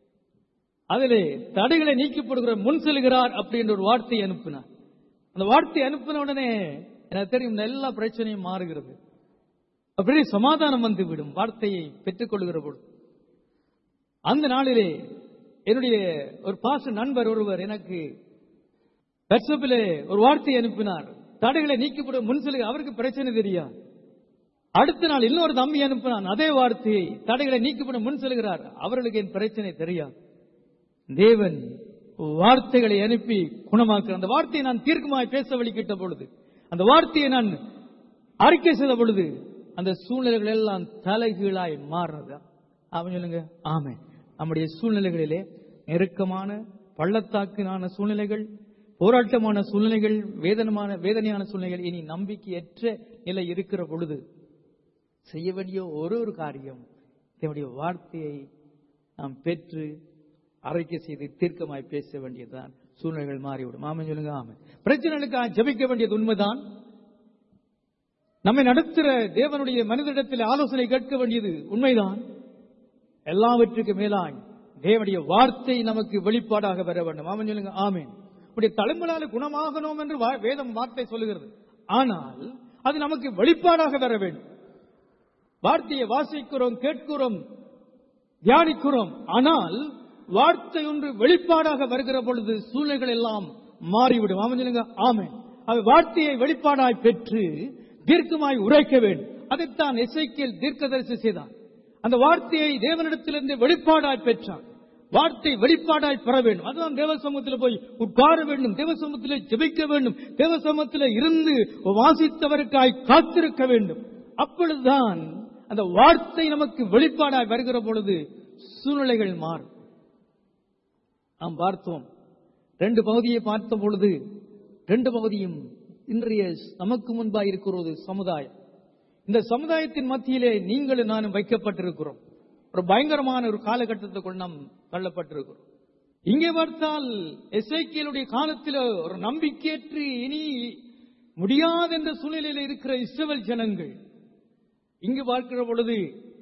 அதிலே தடைகளை நீக்கப்படுகிற முன் செல்கிறார் அப்படின்ற ஒரு வார்த்தையை அனுப்பினார் அந்த வார்த்தையை அனுப்பின உடனே எனக்கு தெரியும் இந்த எல்லா பிரச்சனையும் மாறுகிறது அப்படியே சமாதானம் வந்து விடும் வார்த்தையை பெற்றுக்கொள்கிற பொழுது அந்த நாளிலே என்னுடைய ஒரு பாச நண்பர் ஒருவர் எனக்கு வாட்ஸ்அப்பிலே ஒரு வார்த்தையை அனுப்பினார் தடைகளை நீக்கப்படும் முன் செல்க அவருக்கு பிரச்சனை தெரியாது அடுத்த நாள் இன்னொரு தம்பி அனுப்பினான் அதே வார்த்தையை தடைகளை நீக்கப்படும் முன் செல்கிறார் அவர்களுக்கு என் பிரச்சனை தெரியாது தேவன் வார்த்தைகளை அனுப்பி குணமாக்குற அந்த வார்த்தையை நான் தீர்க்கமாய் பேச வழிகிட்ட பொழுது அந்த வார்த்தையை நான் அறிக்கை செய்த பொழுது அந்த சூழ்நிலைகள் எல்லாம் தலைகீழாய் மாறுறது அவன் சொல்லுங்க ஆமே நம்முடைய சூழ்நிலைகளிலே நெருக்கமான பள்ளத்தாக்கினான சூழ்நிலைகள் போராட்டமான சூழ்நிலைகள் வேதனமான வேதனையான சூழ்நிலைகள் இனி நம்பிக்கையற்ற நிலை இருக்கிற பொழுது செய்ய வேண்டிய ஒரு ஒரு காரியம் தேவனுடைய வார்த்தையை நாம் பெற்று அரைக்க செய்து தீர்க்கமாய் பேச வேண்டியதுதான் சூழ்நிலைகள் மாறிவிடும் ஆமென் சொல்லுங்க ஆமென் பிரச்சனைகளுக்காக ஜெபிக்க வேண்டியது உண்மைதான் நம்மை நடத்துகிற தேவனுடைய மனிதனிடத்தில் ஆலோசனை கேட்க வேண்டியது உண்மைதான் எல்லாவற்றுக்கும் மேலாய் தேவனுடைய வார்த்தை நமக்கு வெளிப்பாடாக வர வேண்டும் ஆமென் சொல்லுங்க ஆமென் உடைய தலைமுறால குணமாகணும் என்று வா- வேதம் வார்த்தை சொல்லுகிறது ஆனால் அது நமக்கு வெளிப்பாடாக வர வேண்டும் வார்த்தையை வாசிக்கிறோம் கேட்கிறோம் தியானிக்கிறோம் ஆனால் வார்த்தை ஒன்று வெளிப்பாடாக வருகிற பொழுது சூழ்நிலைகள் எல்லாம் மாறிவிடும் ஆமென் சொல்லுங்க ஆமென் அது வார்த்தையை வெளிப்பாடாய் பெற்று தீர்க்கமாய் உரைக்க வேண்டும் அதைத்தான் எசைக்கியல் தீர்க்கதரிசி செய்தான் அந்த வார்த்தையை தேவனிடத்திலிருந்து வெளிப்பாடாய் பெற்றான் வார்த்தை வெளிப்பாடாய் பெற வேண்டும் அதுதான் தேவ சமூகத்தில் போய் உட்கார வேண்டும் தேவ சமூகத்தில் ஜெபிக்க வேண்டும் தேவ சமூகத்தில் இருந்து வாசித்தவருக்காய் காத்திருக்க வேண்டும் அப்பொழுதுதான் அந்த வார்த்தை நமக்கு வெளிப்பாடாய் வருகிற பொழுது சூழ்நிலைகள் மாறும் நாம் பார்த்தோம் ரெண்டு பகுதியை பார்த்த பொழுது ரெண்டு பகுதியும் இன்றைய நமக்கு முன்பாக இருக்கிற ஒரு சமுதாயம் இந்த சமுதாயத்தின் மத்தியிலே நீங்களும் நானும் வைக்கப்பட்டிருக்கிறோம் ஒரு பயங்கரமான ஒரு காலகட்டத்துக்குள் நாம் தள்ளப்பட்டிருக்கிறோம் இங்கே பார்த்தால் எசேக்கியலுடைய காலத்தில் ஒரு நம்பிக்கையற்று இனி முடியாது என்ற சூழ்நிலையில் இருக்கிற இஸ்ரவேல் ஜனங்கள் இங்கு பார்க்கிற பொழுது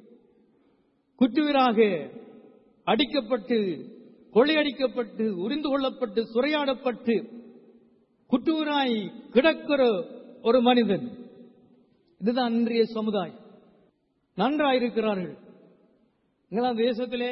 குற்றுவீராக அடிக்கப்பட்டு கொள்ளையடிக்கப்பட்டு உரிந்து கொள்ளப்பட்டு சுரையாடப்பட்டு குற்றூராய் கிடக்கிற ஒரு மனிதன் இதுதான் இன்றைய சமுதாயம் நன்றாயிருக்கிறார்கள் இங்கிலாந்து தேசத்திலே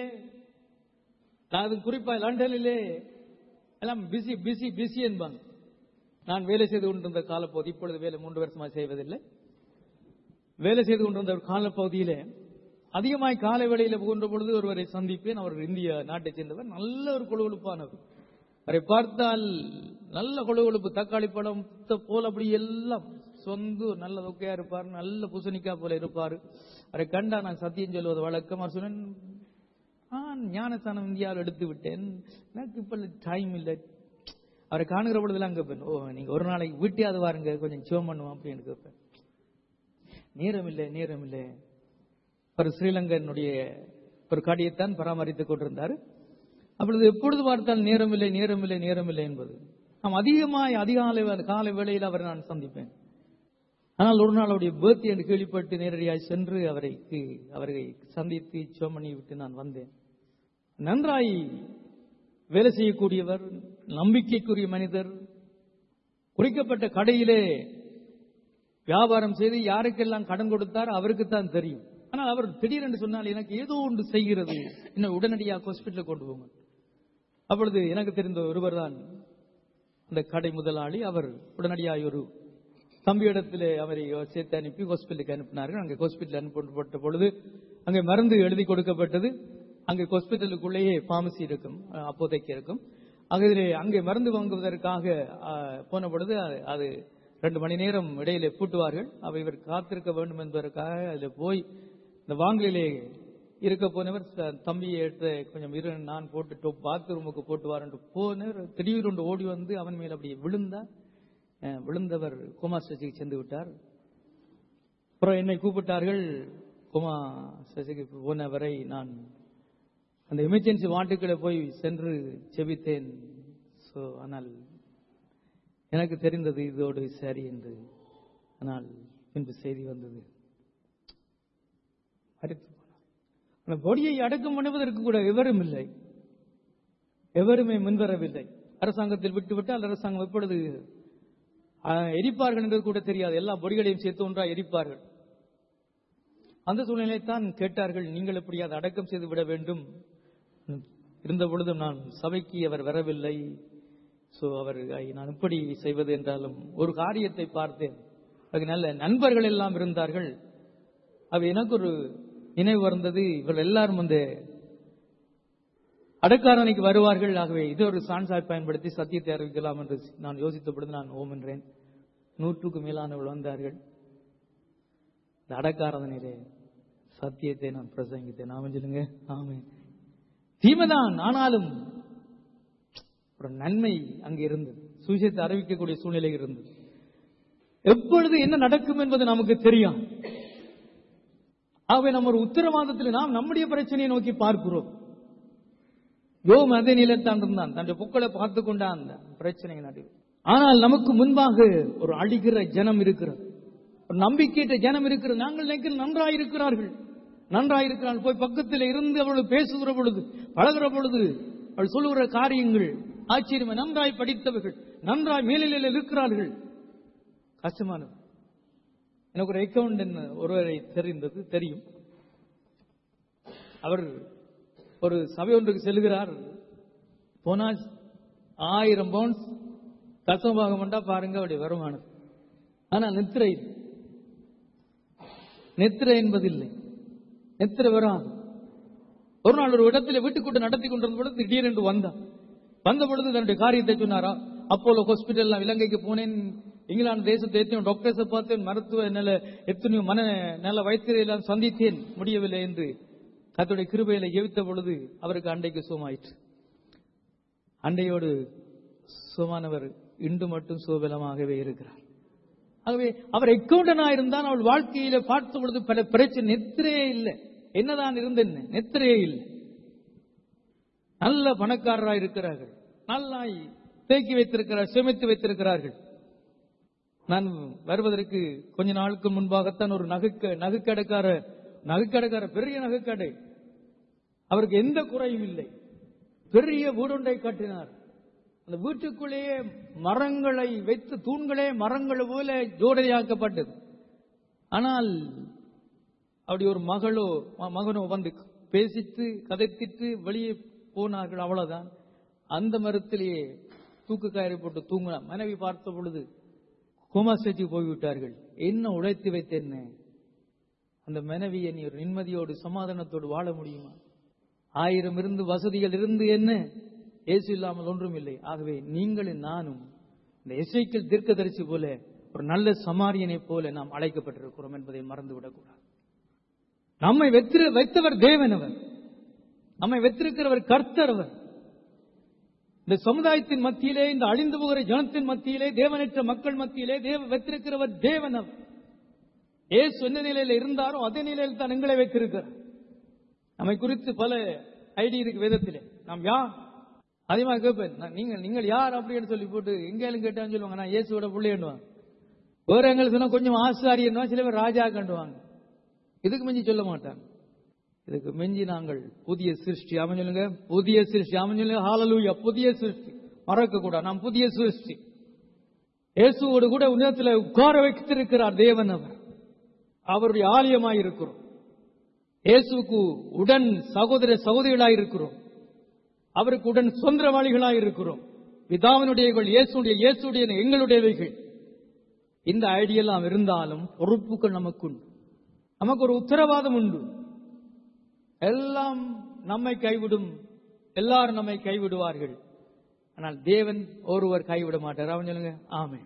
நான் அது குறிப்பா லண்டனிலே எல்லாம் பிஸி பிஸி பிஸி என்பாங்க நான் வேலை செய்து கொண்டிருந்த காலப்பகுதி இப்பொழுது வேலை மூன்று வருஷமா செய்வதில்லை வேலை செய்து கொண்டிருந்த ஒரு காலப்பகுதியிலே அதிகமாய் காலை வேளையில புகின்ற பொழுது ஒருவரை சந்திப்பேன் அவர் இந்திய நாட்டைச் சேர்ந்தவர் நல்ல ஒரு கொழுகொழுப்பானவர் அவரை பார்த்தால் நல்ல கொழுகொழுப்பு தக்காளி பழம் புத்த போல் அப்படி எல்லாம் சொந்து நல்ல தொக்கையா இருப்பார் நல்ல பூசணிக்கா போல இருப்பார் அவரை கண்டா நான் சத்தியம் சொல்வது வழக்கம் அவர் சொன்னேன் நான் ஞானஸ்தானம் இந்தியாவில் எடுத்து விட்டேன் எனக்கு இப்ப டைம் இல்லை அவரை காணுகிற பொழுதெல்லாம் கேட்பேன் ஓ நீங்க ஒரு நாளைக்கு வீட்டையாவது வாருங்க கொஞ்சம் சிவம் பண்ணுவோம் அப்படின்னு கேட்பேன் நேரம் இல்லை நேரம் இல்லை ஒரு ஸ்ரீலங்கனுடைய ஒரு காடியைத்தான் பராமரித்துக் கொண்டிருந்தார் அப்பொழுது எப்பொழுது பார்த்தால் நேரம் இல்லை நேரம் இல்லை நேரம் இல்லை என்பது நாம் அதிகமாய் அதிகாலை வே- காலை வேளையில் அவரை நான் சந்திப்பேன் ஆனால் ஒரு நாள் அவருடைய பேர்த்தி என்று கேள்விப்பட்டு நேரடியாய் சென்று அவரைக்கு அவரை சந்தித்து சோமணி விட்டு நான் வந்தேன் நன்றாய் வேலை செய்யக்கூடியவர் நம்பிக்கைக்குரிய மனிதர் குறிக்கப்பட்ட கடையிலே வியாபாரம் செய்து யாருக்கெல்லாம் கடன் கொடுத்தார் அவருக்குத்தான் தெரியும் ஆனால் அவர் திடீரென்று சொன்னால் எனக்கு ஏதோ ஒன்று செய்கிறது இன்னும் உடனடியாக ஹாஸ்பிட்டலுக்கு கொண்டு போங்க அப்பொழுது எனக்கு தெரிந்த ஒருவர் தான் அந்த கடை முதலாளி அவர் உடனடியாக ஒரு தம்பியிடத்திலே அவரை சேர்த்து அனுப்பி ஹாஸ்பிட்டலுக்கு அனுப்பினார்கள் அங்கே ஹாஸ்பிட்டல் அனுப்பப்பட்ட பொழுது அங்கே மருந்து எழுதி கொடுக்கப்பட்டது அங்கே ஹாஸ்பிட்டலுக்குள்ளேயே பார்மசி இருக்கும் அஹ், அப்போதைக்கு இருக்கும் அங்கே அங்கே மருந்து வாங்குவதற்காக அஹ், போன பொழுது அது- அது ரெண்டு மணி நேரம் இடையிலே பூட்டுவார்கள் அவை இவர் காத்திருக்க வேண்டும் என்பதற்காக அதில் போய் இந்த வாங்கலிலே இருக்க போனவர் ச- தம்பியை எடுத்து கொஞ்சம் இரு நான் போட்டு பாத்ரூமுக்கு போட்டு வரேன் போனவர் திடீரென்று ஓடி வந்து அவன் மேல் அப்படி விழுந்தார் அஹ், விழுந்தவர் கோமா ஸ்டேஜுக்கு சென்று விட்டார் அப்புறம் என்னை கூப்பிட்டார்கள் கோமா ஸ்டேஜுக்கு போனவரை நான் அந்த எமர்ஜென்சி வார்டுக்குள்ள போய் சென்று செபித்தேன் சோ ஆனால் எனக்கு தெரிந்தது இதோடு சரி என்று ஆனால் பின்பு செய்தி வந்தது மரித்து போனார். அந்த பொடியை அடக்கம் பண்ணுவதற்கு கூட எவரும் இல்லை எவருமே முன்வரவில்லை அரசாங்கத்தில் விட்டுவிட்டால் அரசாங்கம் எப்பொழுது ஆஹ், எரிப்பார்கள் என்று கூட தெரியாது எல்லா பொடிகளையும் சேர்த்து ஒன்றாக எரிப்பார்கள் அந்த சூழ்நிலை தான் கேட்டார்கள் நீங்கள் எப்படி அதை அடக்கம் செய்து விட வேண்டும் இருந்த பொழுதும் நான் சபைக்கு அவர் வரவில்லை சோ அவர் ஐ, நான் இப்படி செய்வது என்றாலும் ஒரு காரியத்தை பார்த்தேன் அதுக்கு நல்ல நண்பர்கள் எல்லாம் இருந்தார்கள் அது எனக்கு ஒரு நினைவு வந்தது இவர்கள் எல்லாரும் வந்து அடக்காரணைக்கு வருவார்கள் ஆகவே இது ஒரு சான்சாய் பயன்படுத்தி சத்தியத்தை அறிவிக்கலாம் என்று நான் யோசித்த பொழுது நான் ஓம் என்றேன் நூற்றுக்கு மேலானவர்கள் வந்தார்கள் இந்த அடக்காரதனிலே சத்தியத்தை நான் பிரசங்கித்தேன் ஆமென் சொல்லுங்க ஆமென் தீமைதான் ஆனாலும் ஒரு நன்மை அங்கே இருந்தது சுவிசேஷத்தை அறிவிக்கக்கூடிய சூழ்நிலை இருந்தது எப்பொழுது என்ன நடக்கும் என்பது நமக்கு தெரியும் ஆகவே நம்ம ஒரு உத்தரவாதத்தில் நாம் நம்முடைய பிரச்சனையை நோக்கி பார்க்கிறோம் யோம் அதே நிலைத்தான் இருந்தான் தன்னுடைய புக்களை பார்த்து கொண்டான் அந்த பிரச்சனை நடுவில் ஆனால் நமக்கு முன்பாக ஒரு அழிகிற ஜனம் இருக்கிறது ஒரு நம்பிக்கையற்ற ஜனம் இருக்கிறது நாங்கள் நினைக்கிறோம் நன்றாய் இருக்கிறார்கள் நன்றாய் இருக்கிறார்கள் போய் பக்கத்தில் இருந்து அவர்கள் பேசுகிற பொழுது பழகுற பொழுது அவள் சொல்லுகிற காரியங்கள் ஆச்சரியம் நன்றாய் படித்தவர்கள் நன்றாய் மேல்நிலையில் இருக்கிறார்கள் கஷ்டமானது எனக்கு ஒரு அக்கவுண்ட் ஒருவரை தெரிந்தது தெரியும் அவர் ஒரு சபை ஒன்றுக்கு செல்கிறார் போனா ஆயிரம் பவுன்ஸ் தசமபாகம் பண்ணா பாருங்க அவருடைய வருமானம் ஆனா நித்திரை இல்லை. நித்திரை என்பதில்லை நித்திரை வராது ஒரு நாள் ஒரு இடத்துல வீட்டுக்கூட்டு நடத்தி கொண்டிருந்த பொழுது திடீரென்று வந்தான் வந்த பொழுது தன்னுடைய காரியத்தை சொன்னாரா அப்போலோ ஹாஸ்பிட்டல் இலங்கைக்கு போனேன் இங்கிலாந்து தேசத்தை எத்தனையோ டாக்டர்ஸை பார்த்தேன் மருத்துவ நில எத்தனையோ மன நல வைத்தியரை எல்லாம் சந்தித்தேன் முடியவில்லை என்று கர்த்தருடைய கிருபையில ஜெபித்த பொழுது அவருக்கு அண்டைக்கு சுகமாயிற்று அண்டையோடு சுகமானவர் இன்று மட்டும் சுகபலமாகவே இருக்கிறார் ஆகவே அவர் எக்கவுண்டனா இருந்தால் அவள் வாழ்க்கையில பார்த்த பொழுது பல பிரச்சனை நெத்திரையே இல்லை என்னதான் இருந்த என்ன நெத்திரையே இல்லை நல்ல பணக்காரராய் இருக்கிறார்கள் நல்லா தேக்கி வைத்திருக்கிறார் சேமித்து வைத்திருக்கிறார்கள் நான் வருவதற்கு கொஞ்ச நாளுக்கு முன்பாகத்தான் ஒரு நகைக்க நகைக்கடைக்கார நகைக்கடைக்கார பெரிய நகைக்கடை அவருக்கு எந்த குறையும் இல்லை பெரிய வீடொன்றை கட்டினார் அந்த வீட்டுக்குள்ளேயே மரங்களை வைத்து தூண்களே மரங்கள் போல ஜோடனையாக்கப்பட்டது ஆனால் அப்படி ஒரு மகளோ ம- மகனோ வந்து பேசித்து கதைத்திட்டு வெளியே போனார்கள் அவ்வளவுதான் அந்த மரத்திலேயே தூக்கு கயிறு போட்டு தூங்கினா மனைவி பார்த்த பொழுது கோமா ஸ்டேஜுக்கு போய்விட்டார்கள் என்ன உழைத்து வைத்தேன் அந்த மனைவியை நீ ஒரு நிம்மதியோடு சமாதானத்தோடு வாழ முடியுமா ஆயிரம் இருந்து வசதிகள் இருந்து என்ன இயேசு இல்லாமல் ஒன்றும் இல்லை ஆகவே நீங்களும் நானும் இந்த எசைக்கல் தீர்க்கதரிசி போல ஒரு நல்ல சமாரியனை போல நாம் அழைக்கப்பட்டிருக்கிறோம் என்பதை மறந்துவிடக்கூடாது நம்மை வெத்திர வைத்தவர் தேவன் அவர் நம்மை வைத்திருக்கிறவர் கர்த்தர் அவர் இந்த சமுதாயத்தின் மத்தியிலே இந்த அழிந்து போகிற ஜனத்தின் மத்தியிலே தேவனற்ற மக்கள் மத்தியிலே தேவ வைத்திருக்கிறவர் தேவன் அவர் ஏசு எந்த நிலையில இருந்தாரோ அதே நிலையில் தான் எங்களை வைத்திருக்கிறார் நம்மை குறித்து பல ஐடி இருக்கு வேதத்திலே நாம் யார் அதிகமா கேட்பேன் நான் நீங்கள் நீங்கள் யார் அப்படின்னு சொல்லி போட்டு எங்கேயும் கேட்டான்னு சொல்லுவாங்க நான் இயேசுவோட பிள்ளைன்னுவாங்க வேற எங்களுக்கு சொன்னா கொஞ்சம் ஆசாரியன்னுவா சில பேர் ராஜா கண்டுவாங்க இதுக்கு மிஞ்சி சொல்ல மாட்டாங்க இதுக்கு மிஞ்சி நாங்கள் புதிய சிருஷ்டி அவன் சொல்லுங்க புதிய சிருஷ்டி அவன் சொல்லுங்க ஹாலலூயா புதிய சிருஷ்டி மறக்க கூடாது நாம் புதிய சிருஷ்டி இயேசுவோடு கூட உன்னதத்தில் உட்கார வைத்திருக்கிறார் தேவன் அவர் அவருடைய ஆலயமாய் இருக்கிறோம் இயேசுக்கு உடன் சகோதர சகோதரிகளாய் இருக்கிறோம் அவருக்கு உடன் சொந்தவாளிகளாய் இருக்கிறோம் பிதாவினுடையவர்கள் இயேசுடைய இயேசுடைய எங்களுடையவைகள் இந்த ஐடியெல்லாம் இருந்தாலும் பொறுப்புகள் நமக்கு உண்டு நமக்கு ஒரு உத்தரவாதம் உண்டு எல்லாம் நம்மை கைவிடும் எல்லாரும் நம்மை கைவிடுவார்கள் ஆனால் தேவன் ஒருவர் கைவிட மாட்டார் அவன் சொல்லுங்க ஆமே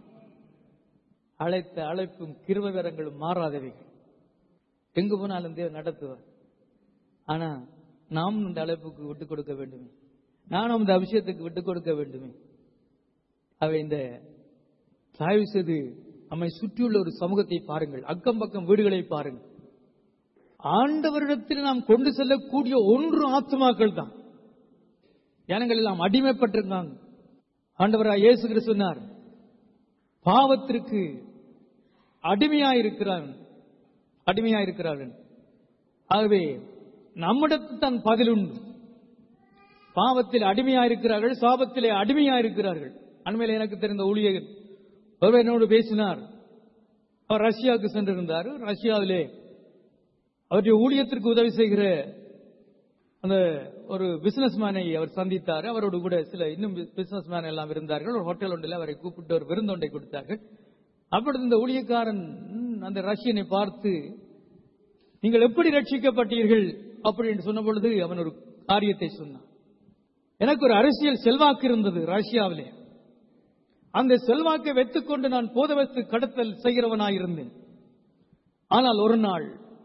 அழைத்த அழைப்பும் கிருபவரங்களும் மாறாதவைகள் எங்கு போனாலும் தேவன் நடத்துவார் ஆனா நாம் இந்த அழைப்புக்கு விட்டுக் கொடுக்க வேண்டுமே நானும் இந்த அபிஷேகத்துக்கு விட்டுக் கொடுக்க வேண்டுமே அவை இந்த தயவு செய்து நம்மை சுற்றியுள்ள ஒரு சமூகத்தை பாருங்கள் அக்கம் பக்கம் வீடுகளை பாருங்கள் ஆண்டவரிடத்தில் நாம் கொண்டு செல்லக்கூடிய ஒன்று ஆத்மாக்கள் தான் ஜனங்கள் எல்லாம் அடிமைப்பட்டிருக்காங்க ஆண்டவராக இயேசு கிறிஸ்து சொன்னார் பாவத்திற்கு அடிமையாயிருக்கிறான் அடிமையாயிருக்கிறார்கள் ஆகவே நம்மிடத்தில் தான் பதில் உண்டு பாவத்தில் அடிமையாயிருக்கிறார்கள் சாபத்திலே அடிமையாயிருக்கிறார்கள் அண்மையில் எனக்கு தெரிந்த ஊழியர் ஒருவர் என்னோடு பேசினார் அவர் ரஷ்யாவுக்கு சென்றிருந்தார் ரஷ்யாவிலே அவருடைய ஊழியத்திற்கு உதவி செய்கிற அந்த ஒரு பிசினஸ் மேனை அவர் சந்தித்தார் அவரோடு கூட சில இன்னும் பிசினஸ் மேன் எல்லாம் இருந்தார்கள் ஒரு ஹோட்டல் ஒன்றில் அவரை கூப்பிட்டு ஒரு விருந்தொன்றை கொடுத்தார்கள் அப்பொழுது இந்த ஊழியக்காரன் ம், அந்த ரஷ்யனை பார்த்து நீங்கள் எப்படி ரட்சிக்கப்பட்டீர்கள் அப்படின்னு சொன்ன பொழுது அவன் ஒரு காரியத்தை சொன்னான் எனக்கு ஒரு அரசியல் செல்வாக்கு இருந்தது ரஷ்யாவிலே அந்த செல்வாக்கை வைத்துக்கொண்டு நான் போதவத்து கடத்தல் செய்கிறவனாயிருந்தேன் ஆனால் ஒரு நாள்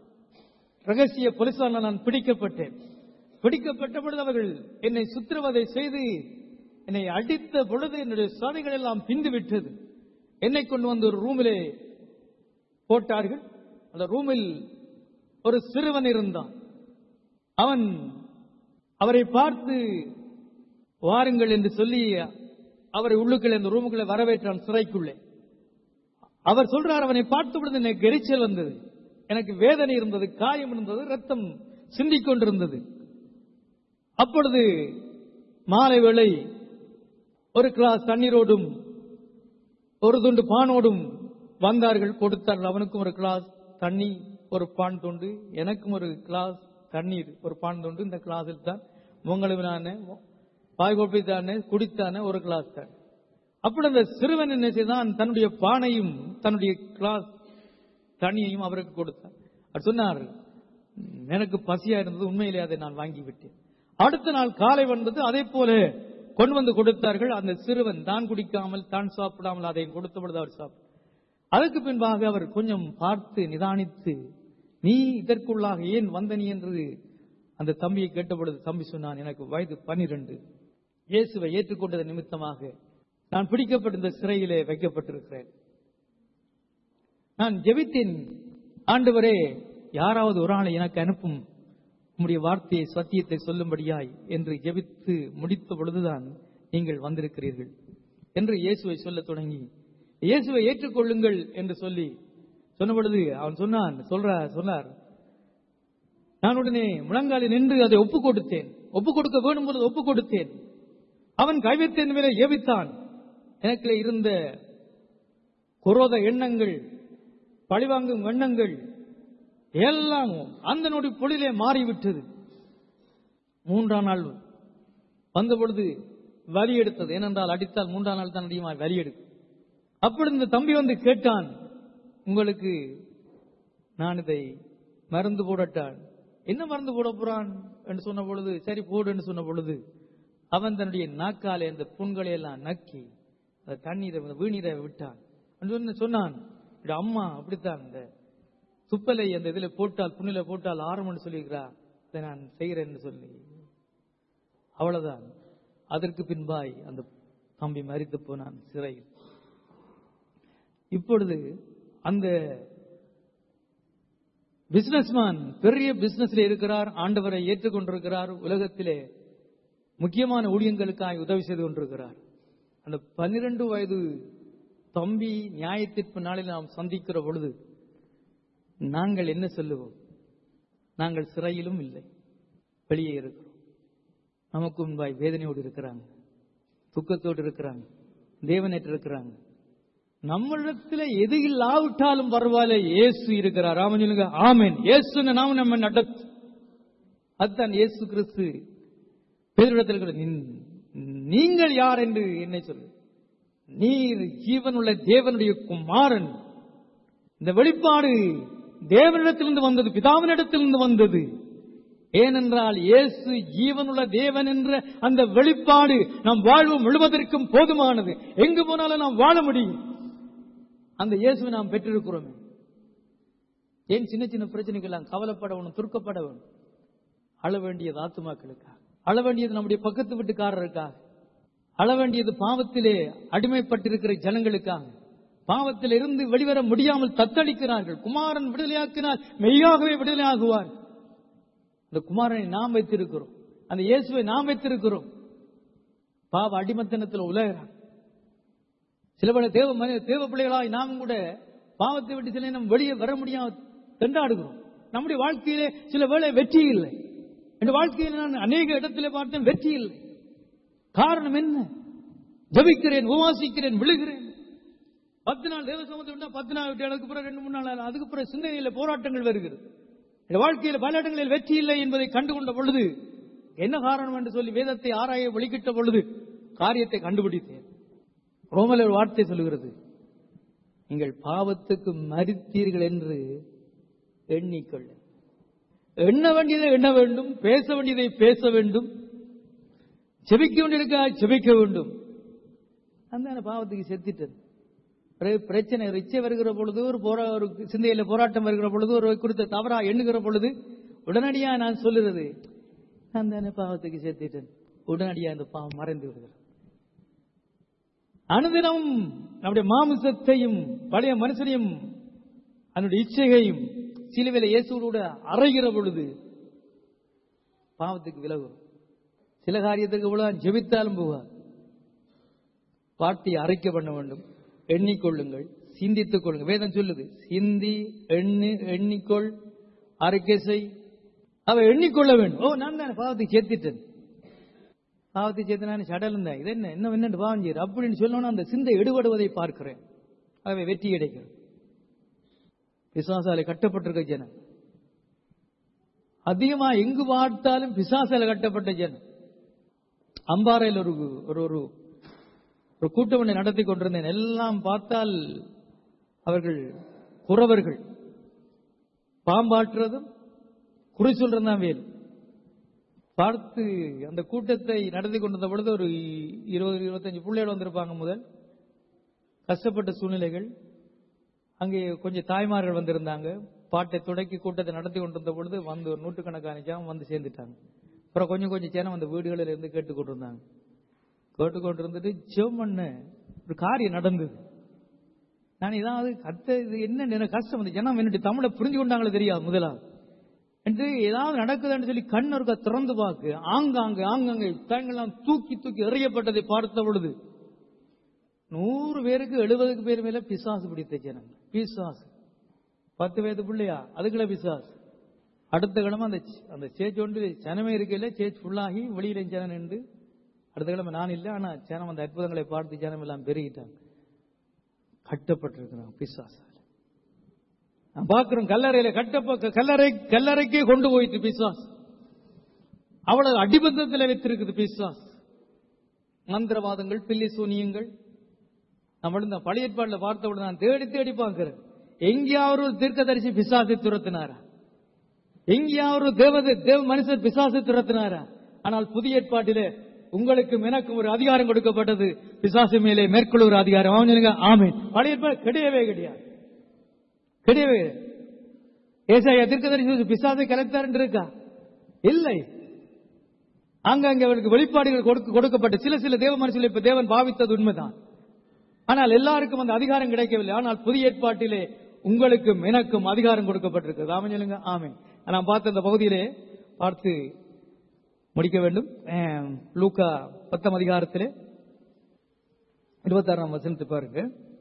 ரகசிய போலீசான நான் பிடிக்கப்பட்டேன் பிடிக்கப்பட்ட பொழுது அவர்கள் என்னை சுத்திரவதை செய்து என்னை அடித்த பொழுது என்னுடைய சாதைகள் எல்லாம் பிந்து விட்டது என்னை கொண்டு வந்து ஒரு ரூமிலே போட்டார்கள் அந்த ரூமில் ஒரு சிறுவன் இருந்தான் அவன் அவரை பார்த்து வாருங்கள் என்று சொல்லி அவரை உள்ளுக்குள்ளே அந்த ரூமுக்குள்ளே வரவேற்றான் சிறைக்குள்ளே அவர் சொல்றார் அவனை பார்த்த பொழுது எனக்கு எரிச்சல் வந்தது எனக்கு வேதனை இருந்தது காயம் இருந்தது ரத்தம் சிந்திக் கொண்டிருந்தது அப்பொழுது மாலை வேளை ஒரு கிளாஸ் தண்ணீரோடும் ஒரு துண்டு பானோடும் வந்தார்கள் கொடுத்தார்கள் அவனுக்கும் ஒரு கிளாஸ் தண்ணி ஒரு பான் துண்டு எனக்கும் ஒரு கிளாஸ் தண்ணீர் ஒரு பான் துண்டு இந்த கிளாஸில் தான் உங்களுவினான பாய்கோப்பை தானே குடித்தானே ஒரு கிளாஸ் தான் அப்படி அந்த சிறுவன் என்ன செய்தான் தன்னுடைய பானையும் தன்னுடைய கிளாஸ் தண்ணியையும் அவருக்கு கொடுத்தார் அவர் சொன்னார் எனக்கு பசியா இருந்தது உண்மையிலே அதை நான் வாங்கி விட்டேன் அடுத்த நாள் காலை வந்தது அதே போல கொண்டு வந்து கொடுத்தார்கள் அந்த சிறுவன் தான் குடிக்காமல் தான் சாப்பிடாமல் அதை கொடுத்த பொழுது அவர் சாப்பிட்டார் அதற்கு பின்பாக அவர் கொஞ்சம் பார்த்து நிதானித்து நீ இதற்குள்ளாக ஏன் வந்த நீ என்று அந்த தம்பியை கேட்ட பொழுது தம்பி சொன்னான் எனக்கு வயது பன்னிரண்டு இயேசுவை ஏற்றுக்கொண்டது நிமித்தமாக நான் பிடிக்கப்பட்ட இந்த சிறையிலே வைக்கப்பட்டிருக்கிறேன் நான் ஜெபித்தேன் ஆண்டவரே யாராவது ஒரு ஆளை எனக்கு அனுப்பும் உம்முடைய வார்த்தையை சத்தியத்தை சொல்லும்படியாய் என்று ஜெபித்து முடித்த பொழுதுதான் நீங்கள் வந்திருக்கிறீர்கள் என்று இயேசுவை சொல்லத் தொடங்கி இயேசுவை ஏற்றுக்கொள்ளுங்கள் என்று சொல்லி சொன்ன பொழுது அவன் சொன்னான் சொல்ற சொன்னார் நான் உடனே முழங்காலில் நின்று அதை ஒப்புக் கொடுத்தேன் ஒப்புக் கொடுக்க வேண்டும் பொழுது ஒப்புக் கொடுத்தேன் அவன் கைவித்தேன் மேலே ஏவித்தான் எனக்குள்ள இருந்த குரோத எண்ணங்கள் பழிவாங்கும் எண்ணங்கள் எல்லாம் அந்த நொடி பொழுதிலே மாறிவிட்டது மூன்றாம் நாள் வந்த பொழுது வலி எடுத்தது ஏனென்றால் அடித்தால் மூன்றாம் நாள் தான் அதிகமாக வலி எடுக்கும் அப்பொழுது இந்த தம்பி வந்து கேட்டான் உங்களுக்கு நான் இதை மருந்து போடட்டான் என்ன மருந்து போட போறான் என்று சொன்ன பொழுது சரி போடு என்று சொன்ன பொழுது அவன் தன்னுடைய நாக்காலே அந்த புண்களை எல்லாம் நக்கி அந்த தண்ணீரை அந்த வீணீரை விட்டான் என்று சொன்ன- சொன்னான் "இது அம்மா அப்படித்தான் இந்த துப்பலை அந்த இதுல போட்டால் புண்ணில போட்டால் ஆரம்பம்னு சொல்லியிருக்கிறா இதை நான் செய்கிறேன்னு சொல்லி அவ்வளவுதான் அதற்கு பின்பாய் அந்த தம்பி மறித்து போனான் சிறையில் இப்பொழுது அந்த பிசினஸ்மேன் பெரிய பிசினஸ்ல இருக்கிறார் ஆண்டவரை ஏற்றுக்கொண்டிருக்கிறார் உலகத்திலே முக்கியமான ஊழியங்களுக்காக உதவி செய்து கொண்டிருக்கிறார் அந்த பன்னிரண்டு வயது தம்பி நியாயத்தீர்ப்பு நாளில் நாம் சந்திக்கிற பொழுது நாங்கள் என்ன சொல்லுவோம் நாங்கள் சிறையிலும் இல்லை வெளியே இருக்கிறோம் நமக்கு முன்பாய் வேதனையோடு இருக்கிறாங்க துக்கத்தோடு இருக்கிறாங்க தேவனேற்று இருக்கிறாங்க நம்மளிடத்துல எது இல்லாவிட்டாலும் பரவாயில்ல இயேசு இருக்கிறார் ராமன் சொல்லுங்க ஆமென் இயேசு நாம நம்ம நடத்து அதுதான் இயேசு கிறிஸ்து பேரிடத்தில் இருக்கிற நீ- நீங்கள் யார் என்று என்னை சொல்லு நீர் ஜீவனுள்ள தேவனுடைய குமாரன் இந்த வெளிப்பாடு தேவனிடத்திலிருந்து வந்தது பிதாவினிடத்திலிருந்து வந்தது ஏனென்றால் இயேசு ஜீவனுள்ள தேவன் என்ற அந்த வெளிப்பாடு நம் வாழ்வு முழுவதற்கும் போதுமானது எங்கு போனாலும் நாம் வாழ முடியும் அந்த இயேசுவை நாம் பெற்றிருக்கிறோமே ஏன் சின்ன சின்ன பிரச்சனைகள் எல்லாம் கவலைப்பட வேணும் துர்க்கப்பட வேணும் அழ வேண்டியது ஆத்துமாக்களுக்காக அழ வேண்டியது நம்முடைய பக்கத்து வீட்டுக்காரருக்காக அழ வேண்டியது பாவத்திலே அடிமைப்பட்டிருக்கிற ஜனங்களுக்காக பாவத்தில் இருந்து வெளிவர முடியாமல் தத்தளிக்கிறார்கள் குமாரன் விடுதலையாக்கினால் மெய்யாகவே விடுதலையாகுவார் அந்த குமாரனை நாம் வைத்திருக்கிறோம் அந்த இயேசுவை நாம் வைத்திருக்கிறோம் பாவ அடிமத்தனத்தில் உலகிறான் சில பல தேவ மனி- தேவ பிள்ளைகளாய் நாம் கூட பாவத்தை விட்டு சில நம்ம வெளியே வர முடியாம திண்டாடுகிறோம் நம்முடைய வாழ்க்கையிலே சில வேளை வெற்றி இல்லை என் வாழ்க்கையில் நான் அநேக இடத்திலே பார்த்தேன் வெற்றி இல்லை காரணம் என்ன ஜபிக்கிறேன் உபாசிக்கிறேன் விழுகிறேன் பத்து நாள் தேவ சமத்தை விட்டா பத்து நாள் விட்டு எனக்கு பிறகு ரெண்டு மூணு நாள் ஆகும். அதுக்கு பிறகு சிந்தனையில போராட்டங்கள் வருகிறது என் வாழ்க்கையில் பல இடங்களில் வெற்றி இல்லை என்பதை கண்டுகொண்ட பொழுது என்ன காரணம் என்று சொல்லி வேதத்தை ஆராய வெளிக்கிட்ட பொழுது காரியத்தை கண்டுபிடித்தேன் ரோமல ஒரு வார்த்தை சொல்லுகிறது நீங்கள் பாவத்துக்கு மறித்தீர்கள் என்று எண்ணிக்கொள்ள எண்ண வேண்டியதை எண்ண வேண்டும் பேச வேண்டியதை பேச வேண்டும் செபிக்க வேண்டியிருக்கா செபிக்க வேண்டும் அந்த பாவத்துக்கு செத்துட்டது பிறகு பிரச்சனை இச்சை வருகிற பொழுது ஒரு போரா ஒரு சிந்தையில போராட்டம் வருகிற பொழுது ஒரு குறித்த தவறா எண்ணுகிற பொழுது உடனடியா நான் சொல்லுறது நான் தானே பாவத்துக்கு சேர்த்திட்டேன் உடனடியா அந்த பாவம் மறைந்து விடுகிறது அனுதினம் நம்முடைய மாமிசத்தையும் பழைய மனுஷனையும் அதனுடைய இச்சையையும் சிலுவையில இயேசுவோட அறைகிற பொழுது பாவத்துக்கு விலகும் சில காரியத்துக்கு இவ்வளவு ஜெபித்தாலும் போகாது வார்த்தையை அரைக்க பண்ண வேண்டும் எண்ணிக்கொள்ளுங்கள் சிந்தித்துக் கொள்ளுங்கள் வேதம் சொல்லுது சிந்தி எண்ணி எண்ணிக்கொள் அறிக்கை செய் அவ எண்ணிக்கொள்ள வேண்டும் ஓ நான் தானே பாவத்தை சேர்த்திட்டேன் பாவத்தை சேர்த்து நான் சடல் தான் இது என்ன இன்னும் என்னென்று பாவம் செய்யுது அப்படின்னு சொல்லணும் அந்த சிந்தை எடுபடுவதை பார்க்கிறேன் ஆகவே வெற்றி கிடைக்கிறது பிசாசாலை கட்டப்பட்டிருக்க ஜனம் அதிகமா எங்கு பார்த்தாலும் பிசாசால கட்டப்பட்ட ஜனம் அம்பாறையில் ஒரு ஒரு ஒரு ஒரு கூட்டம் ஒன்றை நடத்தி கொண்டிருந்தேன் எல்லாம் பார்த்தால் அவர்கள் குறவர்கள் பாம்பாற்றுறதும் குறி சொல்றதும் தான் வேல் பார்த்து அந்த கூட்டத்தை நடத்தி கொண்டிருந்த பொழுது ஒரு இருபது இருபத்தஞ்சு பிள்ளைகள் வந்திருப்பாங்க முதல் கஷ்டப்பட்ட சூழ்நிலைகள் அங்கே கொஞ்சம் தாய்மார்கள் வந்திருந்தாங்க பாட்டை தொடக்கி கூட்டத்தை நடத்தி கொண்டிருந்த பொழுது வந்து ஒரு நூற்றுக்கணக்கான ஜனம் வந்து சேர்ந்துட்டாங்க அப்புறம் கொஞ்சம் கொஞ்சம் ஜனம் அந்த வீடுகளில் இருந்து கேட்டுக்கொண்டிருந்தாங்க கேட்டுக்கொண்டிருந்துட்டு ஜெபம் பண்ண ஒரு காரியம் நடந்தது நான் ஏதாவது கத்த இது என்ன எனக்கு கஷ்டம் வந்து ஜனம் என்னுடைய தமிழை புரிஞ்சு கொண்டாங்களே தெரியாது முதலாவது என்று ஏதாவது நடக்குதுன்னு சொல்லி கண் இருக்க திறந்து பார்க்கு ஆங்காங்கு ஆங்காங்கு தேங்கெல்லாம் தூக்கி தூக்கி எறியப்பட்டதை பார்த்த பொழுது நூறு பேருக்கு எழுபதுக்கு பேர் மேல பிசாசு பிடித்த ஜனங்க பிசாசு பத்து வயது பிள்ளையா அதுக்குள்ள பிசாசு அடுத்த கிழமை அந்த அந்த சேச் ஒன்று ஜனமே இருக்கையில சேச் ஃபுல்லாகி வெளியில ஜனம் நின்று அடுத்த கிழமை நான் இல்லை ஆனா ஜனம் அந்த அற்புதங்களை பார்த்து ஜனம் எல்லாம் பெருகிட்டாங்க கட்டப்பட்டிருக்கிறாங்க பிசாசால நான் பார்க்கிறோம் கல்லறையில கட்ட கல்லறை கல்லறைக்கே கொண்டு போயிட்டு பிசாஸ் அவ்வளவு அடிபந்தத்தில் வைத்திருக்குது பிசாஸ் மந்திரவாதங்கள் பில்லி சூனியங்கள் நம்ம இந்த பழைய ஏற்பாடுல பார்த்தவுடன் நான் தேடி தேடி பார்க்கிறேன் எங்கேயாவது ஒரு தீர்க்கதரிசி பிசாசை துரத்தினாரா எங்கேயாவது தேவ தேவ மனுஷர் பிசாசை துரத்தினாரா ஆனால் புதிய ஏற்பாட்டிலே உங்களுக்கும் எனக்கும் ஒரு அதிகாரம் கொடுக்கப்பட்டது பிசாசு மேலே மேற்கொள்ள ஒரு அதிகாரம் அவன் சொல்லுங்க ஆமே பழைய ஏற்பாடு கிடையவே கிடையாது கிடையவே ஏசாயா தீர்க்கதரிசி பிசாசை கலைத்தார் என்று இருக்கா இல்லை அங்கங்கே அவருக்கு வெளிப்பாடுகள் கொடுக்க- கொடுக்கப்பட்ட சில சில தேவ மனுஷர்கள் இப்ப தேவன் பாவித்தது உண்மைதான் ஆனால் எல்லாருக்கும் அந்த அதிகாரம் கிடைக்கவில்லை ஆனால் புதிய ஏற்பாட்டிலே உங்களுக்கும் எனக்கும் அதிகாரம் கொடுக்கப்பட்டிருக்கிறது ஆமென் சொல்லுங்க ஆமே நான் பார்த்த அந்த பகுதியிலே பார்த்து முடிக்க வேண்டும் அஹ், லூக்கா பத்தாம் அதிகாரத்திலே இருபத்தாறாம் வசனத்தை பாருங்க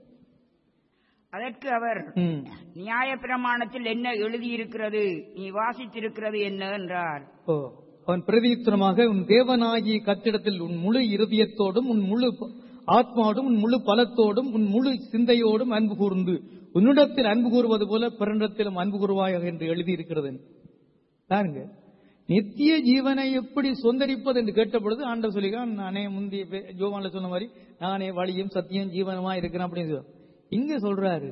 அதற்கு அவர் ம். நியாயப்பிரமாணத்தில் என்ன எழுதியிருக்கிறது நீ வாசித்திருக்கிறது என்ன என்றார் ஓ அவன் பிரதியுத்தரமாக உன் தேவனாகிய கத்திடத்தில் உன் முழு இருதயத்தோடும் உன் முழு ப- ஆத்மாவோடும் உன் முழு பலத்தோடும் உன் முழு சிந்தையோடும் அன்பு கூர்ந்து உன்னிடத்தில் அன்பு கூறுவது போல பிறனிடத்திலும் அன்பு கூறுவாயாக என்று எழுதியிருக்கிறது பாருங்க நித்திய ஜீவனை எப்படி சொந்தரிப்பது என்று கேட்ட பொழுது ஆண்டவர் சொல்லிக்கிறான் நானே முந்தைய பே- ஜோவான்ல சொன்ன மாதிரி நானே வழியும் சத்தியம் ஜீவனமா இருக்கிறேன் அப்படின்னு சொல்றார். இங்க சொல்றாரு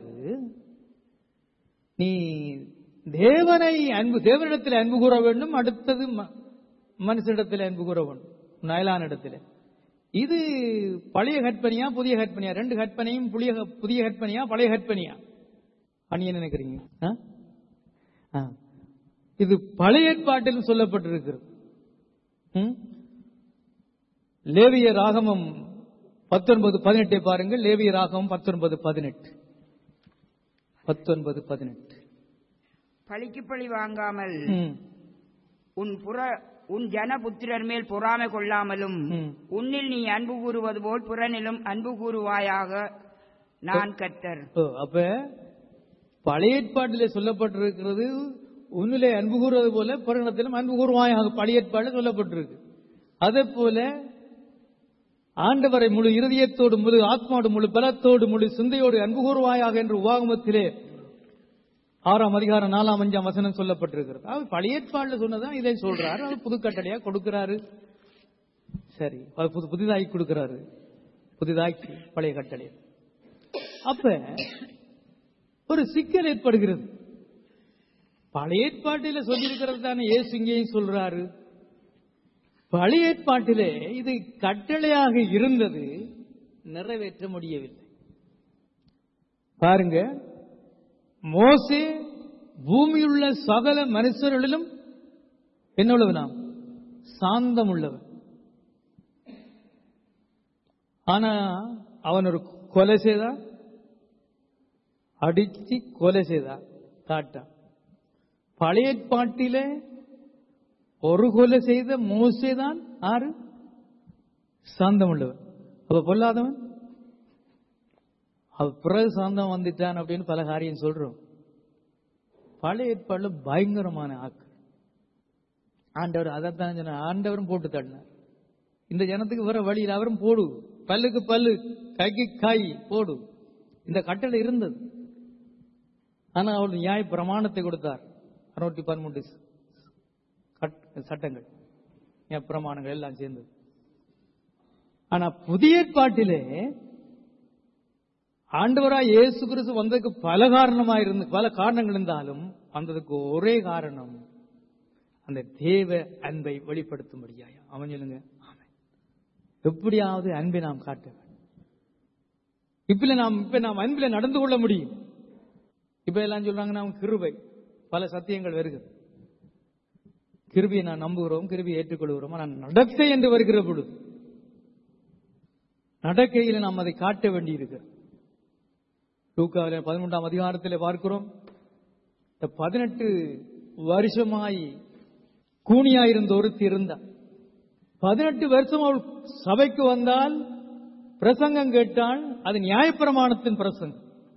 நீ தேவனை அன்பு தேவனிடத்தில் அன்பு கூற வேண்டும் அடுத்தது ம- மனுஷனிடத்தில் அன்பு கூற வேண்டும் நயலான இடத்துல இது பழைய கற்பனையா புதிய கற்பனையா ரெண்டு கற்பனையும் புதிய புதிய கற்பனையா பழைய கற்பனையா அணி என்ன நினைக்கிறீங்க ஆ? ஆ. இது பழைய ஏற்பாட்டில் சொல்லப்பட்டிருக்கிறது ம்? லேவிய ராகமம் பத்தொன்பது பதினெட்டை பாருங்கள் லேவிய ராகமம் பத்தொன்பது பதினெட்டு பத்தொன்பது பதினெட்டு பழிக்கு பழி வாங்காமல் ம். உன் புற உன் ஜன புத்திரர் மேல் பொறாமை கொள்ளாமலும் ம். உன்னில் நீ அன்பு கூறுவது போல் புறனிலும் அன்பு கூறுவாயாக நான் கர்த்தர் ஓ, அப்ப பழைய ஏற்பாட்டிலே சொல்லப்பட்டிருக்கிறது உன்னிலே அன்பு கூறுவது போல பிறனத்திலும் அன்பு கூறுவாயாக பழைய ஏற்பாட்டில் சொல்லப்பட்டிருக்கு அதே போல ஆண்டவரை முழு இருதயத்தோடு முழு ஆத்மாவோடு முழு பலத்தோடு முழு சிந்தையோடு அன்பு கூறுவாயாக என்று உபாகமத்திலே ஆறாம் அதிகாரம் நாலாம் அஞ்சாம் வசனம் சொல்லப்பட்டிருக்கிறது அவர் பழைய ஏற்பாடுல சொன்னதான் இதை சொல்றாரு அவர் புது கட்டளையா கொடுக்கிறாரு சரி அவர் புது புதிதாக்கி கொடுக்கிறாரு புதிதாக்கி பழைய கட்டளை அப்ப ஒரு சிக்கல் ஏற்படுகிறது பழைய ஏற்பாட்டில சொல்லியிருக்கிறது தானே இயேசு இங்கேயும் சொல்றாரு பழைய ஏற்பாட்டிலே இது கட்டளையாக இருந்தது நிறைவேற்ற முடியவில்லை பாருங்க மோசே பூமியுள்ள சகல மனுஷர்களிலும் என்ன உள்ளவனாம் சாந்தம் உள்ளவன் ஆனா அவன் ஒரு கொலை செய்தான் அடிச்சு கொலை செய்தான் காட்டான் பழைய ஏற்பாட்டிலே ஒரு கொலை செய்த மோசே தான் ஆறு சாந்தம் உள்ளவன் அப்ப பொல்லாதவன் அவ பிறகு சாந்தம் வந்துட்டான் அப்படின்னு பல காரியம் சொல்றோம் பழைய ஏற்பாடுல பயங்கரமான ஆக்கு ஆண்டவர் அதைத்தான் சொன்ன ஆண்டவரும் போட்டு தட்டினார் இந்த ஜனத்துக்கு வர வழியில் அவரும் போடு பல்லுக்கு பல்லு கைக்கு காய் போடு இந்த கட்டளை இருந்தது ஆனா அவர் நியாய பிரமாணத்தை கொடுத்தார் அறுநூற்றி பதிமூன்று கட்- சட்டங்கள் நியாய பிரமாணங்கள் எல்லாம் சேர்ந்தது ஆனா புதிய ஏற்பாட்டிலே ஆண்டவராய் இயேசு கிறிஸ்து வந்ததுக்கு பல காரணமா இருந்து பல காரணங்கள் இருந்தாலும் வந்ததுக்கு ஒரே காரணம் அந்த தேவ அன்பை வெளிப்படுத்தும்படியாயா அவன் சொல்லுங்க ஆமென். எப்படியாவது அன்பை நாம் காட்ட வேண்டும் இப்ப நாம் இப்ப நாம் அன்பில நடந்து கொள்ள முடியும் இப்ப எல்லாம் சொல்றாங்க நாம் கிருபை பல சத்தியங்கள் வருகிறது கிருபியை நான் நம்புகிறோம் கிருபியை ஏற்றுக்கொள்கிறோம் ஆனால் நடக்கை என்று வருகிற பொழுது நடக்கையில் நாம் அதை காட்ட வேண்டியிருக்கிறது லூக்காவில பதிமூன்றாம் அதிகாரத்திலே பார்க்கிறோம் இந்த பதினெட்டு வருஷமாய் கூனியாயிருந்த ஒருத்தி இருந்தார் பதினெட்டு வருஷம் அவள் சபைக்கு வந்தால் பிரசங்கம் கேட்டால் அது நியாயப்பிரமாணத்தின் பிரசங்கம்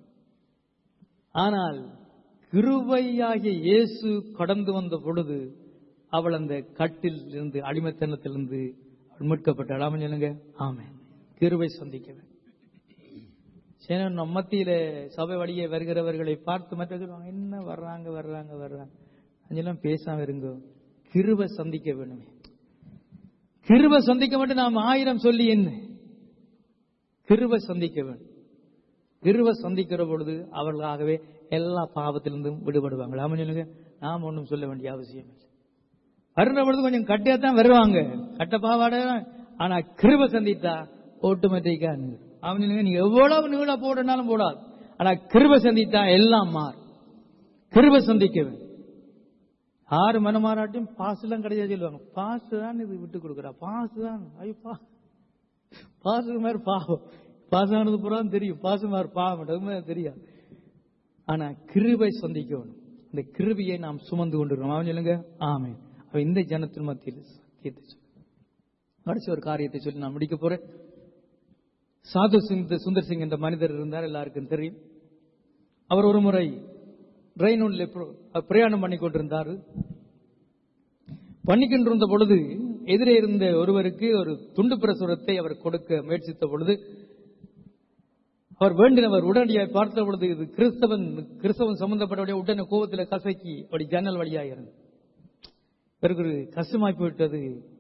ஆனால் கிருபையாகிய இயேசு கடந்து வந்த பொழுது அவள் அந்த கட்டில் இருந்து அடிமைத்தனத்திலிருந்து அவள் மீட்கப்பட்டாள் ஆமென் சொல்லுங்க ஆமென் கிருபை சந்திக்க வேண்டும் சரி நம்ம மத்தியில சபை வழியே வருகிறவர்களை பார்த்து மற்ற சொல்லுவாங்க என்ன வர்றாங்க வர்றாங்க வர்றாங்க அதெல்லாம் பேசாம இருங்க கிருபை சந்திக்க வேணுமே கிருபை சந்திக்க மட்டும் நாம் ஆயிரம் சொல்லி என்ன கிருபை சந்திக்க வேண்டும் கிருபை சந்திக்கிற பொழுது அவர்களாகவே எல்லா பாவத்திலிருந்தும் விடுபடுவாங்க ஆமா சொல்லுங்க நாம் ஒன்றும் சொல்ல வேண்டிய அவசியம் இல்லை வருகிற பொழுது கொஞ்சம் கட்டியா தான் வருவாங்க கட்ட பாவாட ஆனா கிருபை சந்தித்தா ஆட்டோமேட்டிக்கா அவன் சொல்லுங்க நீங்க எவ்வளவு நீள போடனாலும் போடாது ஆனா கிருபை சந்தித்தா எல்லாம் மாறும் கிருபை சந்திக்க வேண்டும் ஆறு மனமாராட்டையும் பாசு எல்லாம் கிடையாது சொல்லுவாங்க பாசு தான் இது விட்டு கொடுக்குறா பாசு தான் ஐயோ பா பாசு மாதிரி பாவம் பாசானது பூரா தெரியும் பாசு மாதிரி பாவம் அது மாதிரி தெரியாது ஆனா கிருபை சந்திக்கணும் அந்த கிருபையை நாம் சுமந்து கொண்டிருக்கிறோம் அவன் சொல்லுங்க ஆமே அவன் இந்த ஜனத்தின் மத்தியில் சத்தியத்தை சொல்லு கடைசி ஒரு காரியத்தை சொல்லி நான் முடிக்க போறேன் சாது சிங் சுந்தர் சிங் என்ற மனிதர் இருந்தார் எல்லாருக்கும் தெரியும் அவர் ஒரு முறை ட்ரெயினுள்ள பிரயாணம் பண்ணி கொண்டிருந்தார் பண்ணிக்கொண்டிருந்த பொழுது எதிரே இருந்த ஒருவருக்கு ஒரு துண்டு பிரசுரத்தை அவர் கொடுக்க முயற்சித்த பொழுது அவர் வேண்டினவர் உடனடியாக பார்த்த பொழுது இது கிறிஸ்தவன் கிறிஸ்தவன் சம்பந்தப்பட்டவடைய உடனே கோபத்தில் கசக்கி அப்படி ஜன்னல் வழியாக இருந்து பிறகு ஒரு கஷ்டமாய் போயிட்டது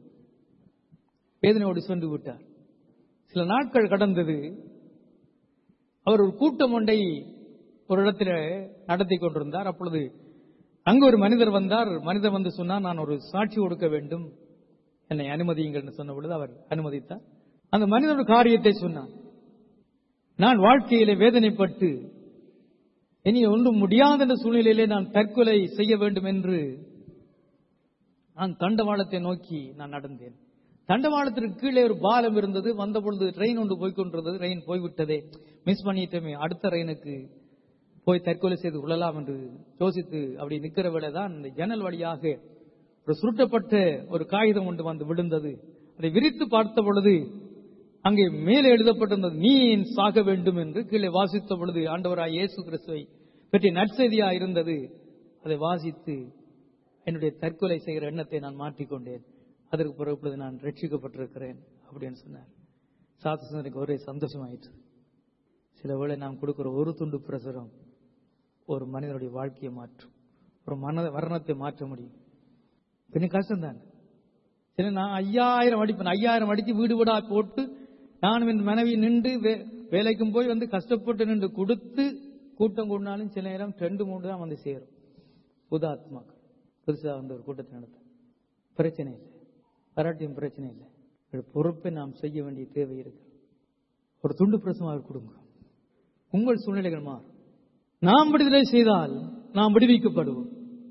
வேதனையோடு சென்று விட்டார் சில நாட்கள் கடந்தது அவர் ஒரு கூட்டம் ஒன்றை ஒரு இடத்துல நடத்தி கொண்டிருந்தார் அப்பொழுது அங்கு ஒரு மனிதர் வந்தார் மனிதர் வந்து சொன்னார் நான் ஒரு சாட்சி கொடுக்க வேண்டும் என்னை அனுமதியுங்கள் என்று சொன்ன பொழுது அவர் அனுமதித்தார் அந்த மனிதர் ஒரு காரியத்தை சொன்னார் நான் வாழ்க்கையிலே வேதனைப்பட்டு இனி ஒன்றும் முடியாத என்ற சூழ்நிலையிலே நான் தற்கொலை செய்ய வேண்டும் என்று நான் தண்டவாளத்தை நோக்கி நான் நடந்தேன் தண்டவாளத்திற்கு கீழே ஒரு பாலம் இருந்தது வந்த பொழுது ட்ரெயின் ஒன்று போய்கொண்டிருந்தது ட்ரெயின் போய்விட்டதே மிஸ் பண்ணிட்டோமே அடுத்த ட்ரெயினுக்கு போய் தற்கொலை செய்து கொள்ளலாம் என்று யோசித்து அப்படி நிற்கிற வேளை தான் இந்த ஜன்னல் வழியாக ஒரு சுருட்டப்பட்ட ஒரு காகிதம் ஒன்று வந்து விழுந்தது அதை விரித்து பார்த்த பொழுது அங்கே மேலே எழுதப்பட்டிருந்தது நீ ஏன் சாக வேண்டும் என்று கீழே வாசித்த பொழுது ஆண்டவராய் இயேசு கிறிஸ்துவை பற்றிய நற்செய்தியா இருந்தது அதை வாசித்து என்னுடைய தற்கொலை செய்கிற எண்ணத்தை நான் மாற்றிக்கொண்டேன் அதற்கு பிறகு இப்பொழுது நான் ரட்சிக்கப்பட்டிருக்கிறேன் அப்படின்னு சொன்னார் சாத்தசனுக்கு ஒரே சந்தோஷமாயிற்று சில வேளை நாம் கொடுக்கிற ஒரு துண்டு பிரசுரம் ஒரு மனிதனுடைய வாழ்க்கையை மாற்றும் ஒரு மன வர்ணத்தை மாற்ற முடியும் கொஞ்சம் கஷ்டம்தான் சில நான் ஐயாயிரம் அடிப்பேன் ஐயாயிரம் அடிச்சு வீடு வீடா போட்டு நானும் என் மனைவி நின்று வே- வேலைக்கும் போய் வந்து கஷ்டப்பட்டு நின்று கொடுத்து கூட்டம் கூடினாலும் சில நேரம் ரெண்டு மூணு தான் வந்து சேரும் புது ஆத்மாக்கள் புதுசா வந்து ஒரு கூட்டத்தை நடத்த பிரச்சனை இல்லை பாராட்டியும் பிரச்சனை இல்லை ஒரு பொறுப்பை நாம் செய்ய வேண்டிய தேவை இருக்கு ஒரு துண்டு பிரசமாக கொடுங்க உங்கள் சூழ்நிலைகள் மாறும் நாம் விடுதலை செய்தால் நாம் விடுவிக்கப்படுவோம்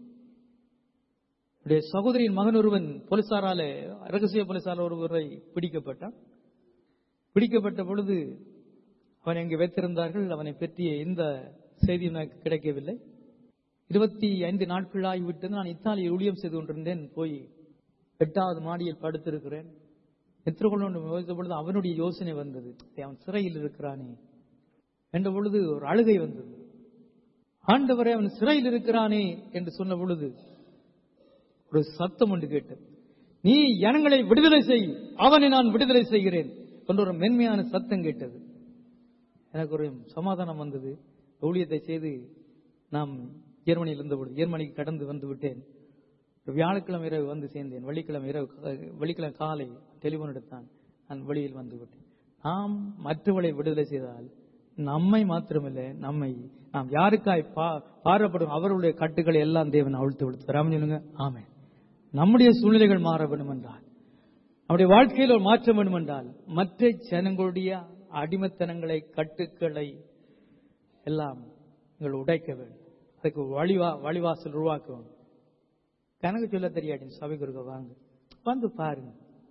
என்னுடைய சகோதரியின் மகன் ஒருவன் போலீசாரால ரகசிய போலீசார் ஒருவரை பிடிக்கப்பட்டான் பிடிக்கப்பட்ட பொழுது அவன் எங்கே வைத்திருந்தார்கள் அவனை பற்றிய எந்த செய்தியும் எனக்கு கிடைக்கவில்லை இருபத்தி ஐந்து நாட்கள் ஆகிவிட்டது நான் இத்தாலியில் ஊழியம் செய்து கொண்டிருந்தேன் போய் எட்டாவது மாடியில் படுத்திருக்கிறேன் எத்திரகொண்டு யோசித்த பொழுது அவனுடைய யோசனை வந்தது அவன் சிறையில் இருக்கிறானே என்ற பொழுது ஒரு அழுகை வந்தது ஆண்டவரே அவன் சிறையில் இருக்கிறானே என்று சொன்ன பொழுது ஒரு சத்தம் ஒன்று கேட்டது நீ ஜனங்களை விடுதலை செய் அவனை நான் விடுதலை செய்கிறேன் என்ற ஒரு மென்மையான சத்தம் கேட்டது எனக்கு ஒரு சமாதானம் வந்தது ஊழியத்தை செய்து நாம் ஜெர்மனியில் இருந்தபொழுது ஜெர்மனிக்கு கடந்து வந்து விட்டேன் ஒரு வியாழக்கிழமை இரவு வந்து சேர்ந்தேன் வெள்ளிக்கிழமை இரவு வெள்ளிக்கிழமை காலை டெலிபோன் எடுத்தான் நான் வெளியில் வந்து விட்டேன் நாம் மற்றவளை விடுதலை செய்தால் நம்மை மாத்திரமில்லை நம்மை நாம் யாருக்காய் பா- பாரப்படும் அவர்களுடைய கட்டுகளை எல்லாம் தேவன் அவிழ்த்து விடுத்து ராமன் சொல்லுங்க ஆமே நம்முடைய சூழ்நிலைகள் மாற வேண்டும் என்றால் நம்முடைய வாழ்க்கையில் ஒரு மாற்றம் வேண்டும் என்றால் மற்ற ஜனங்களுடைய அடிமத்தனங்களை கட்டுக்களை எல்லாம் நீங்கள் உடைக்க வேண்டும் அதுக்கு ஒரு வழிவா வழிவாசல் உருவாக்க வேண்டும் கணக்கு சொல்ல தெரியாட்டி சபைக்கு இருக்க வாங்க வந்து பாருங்க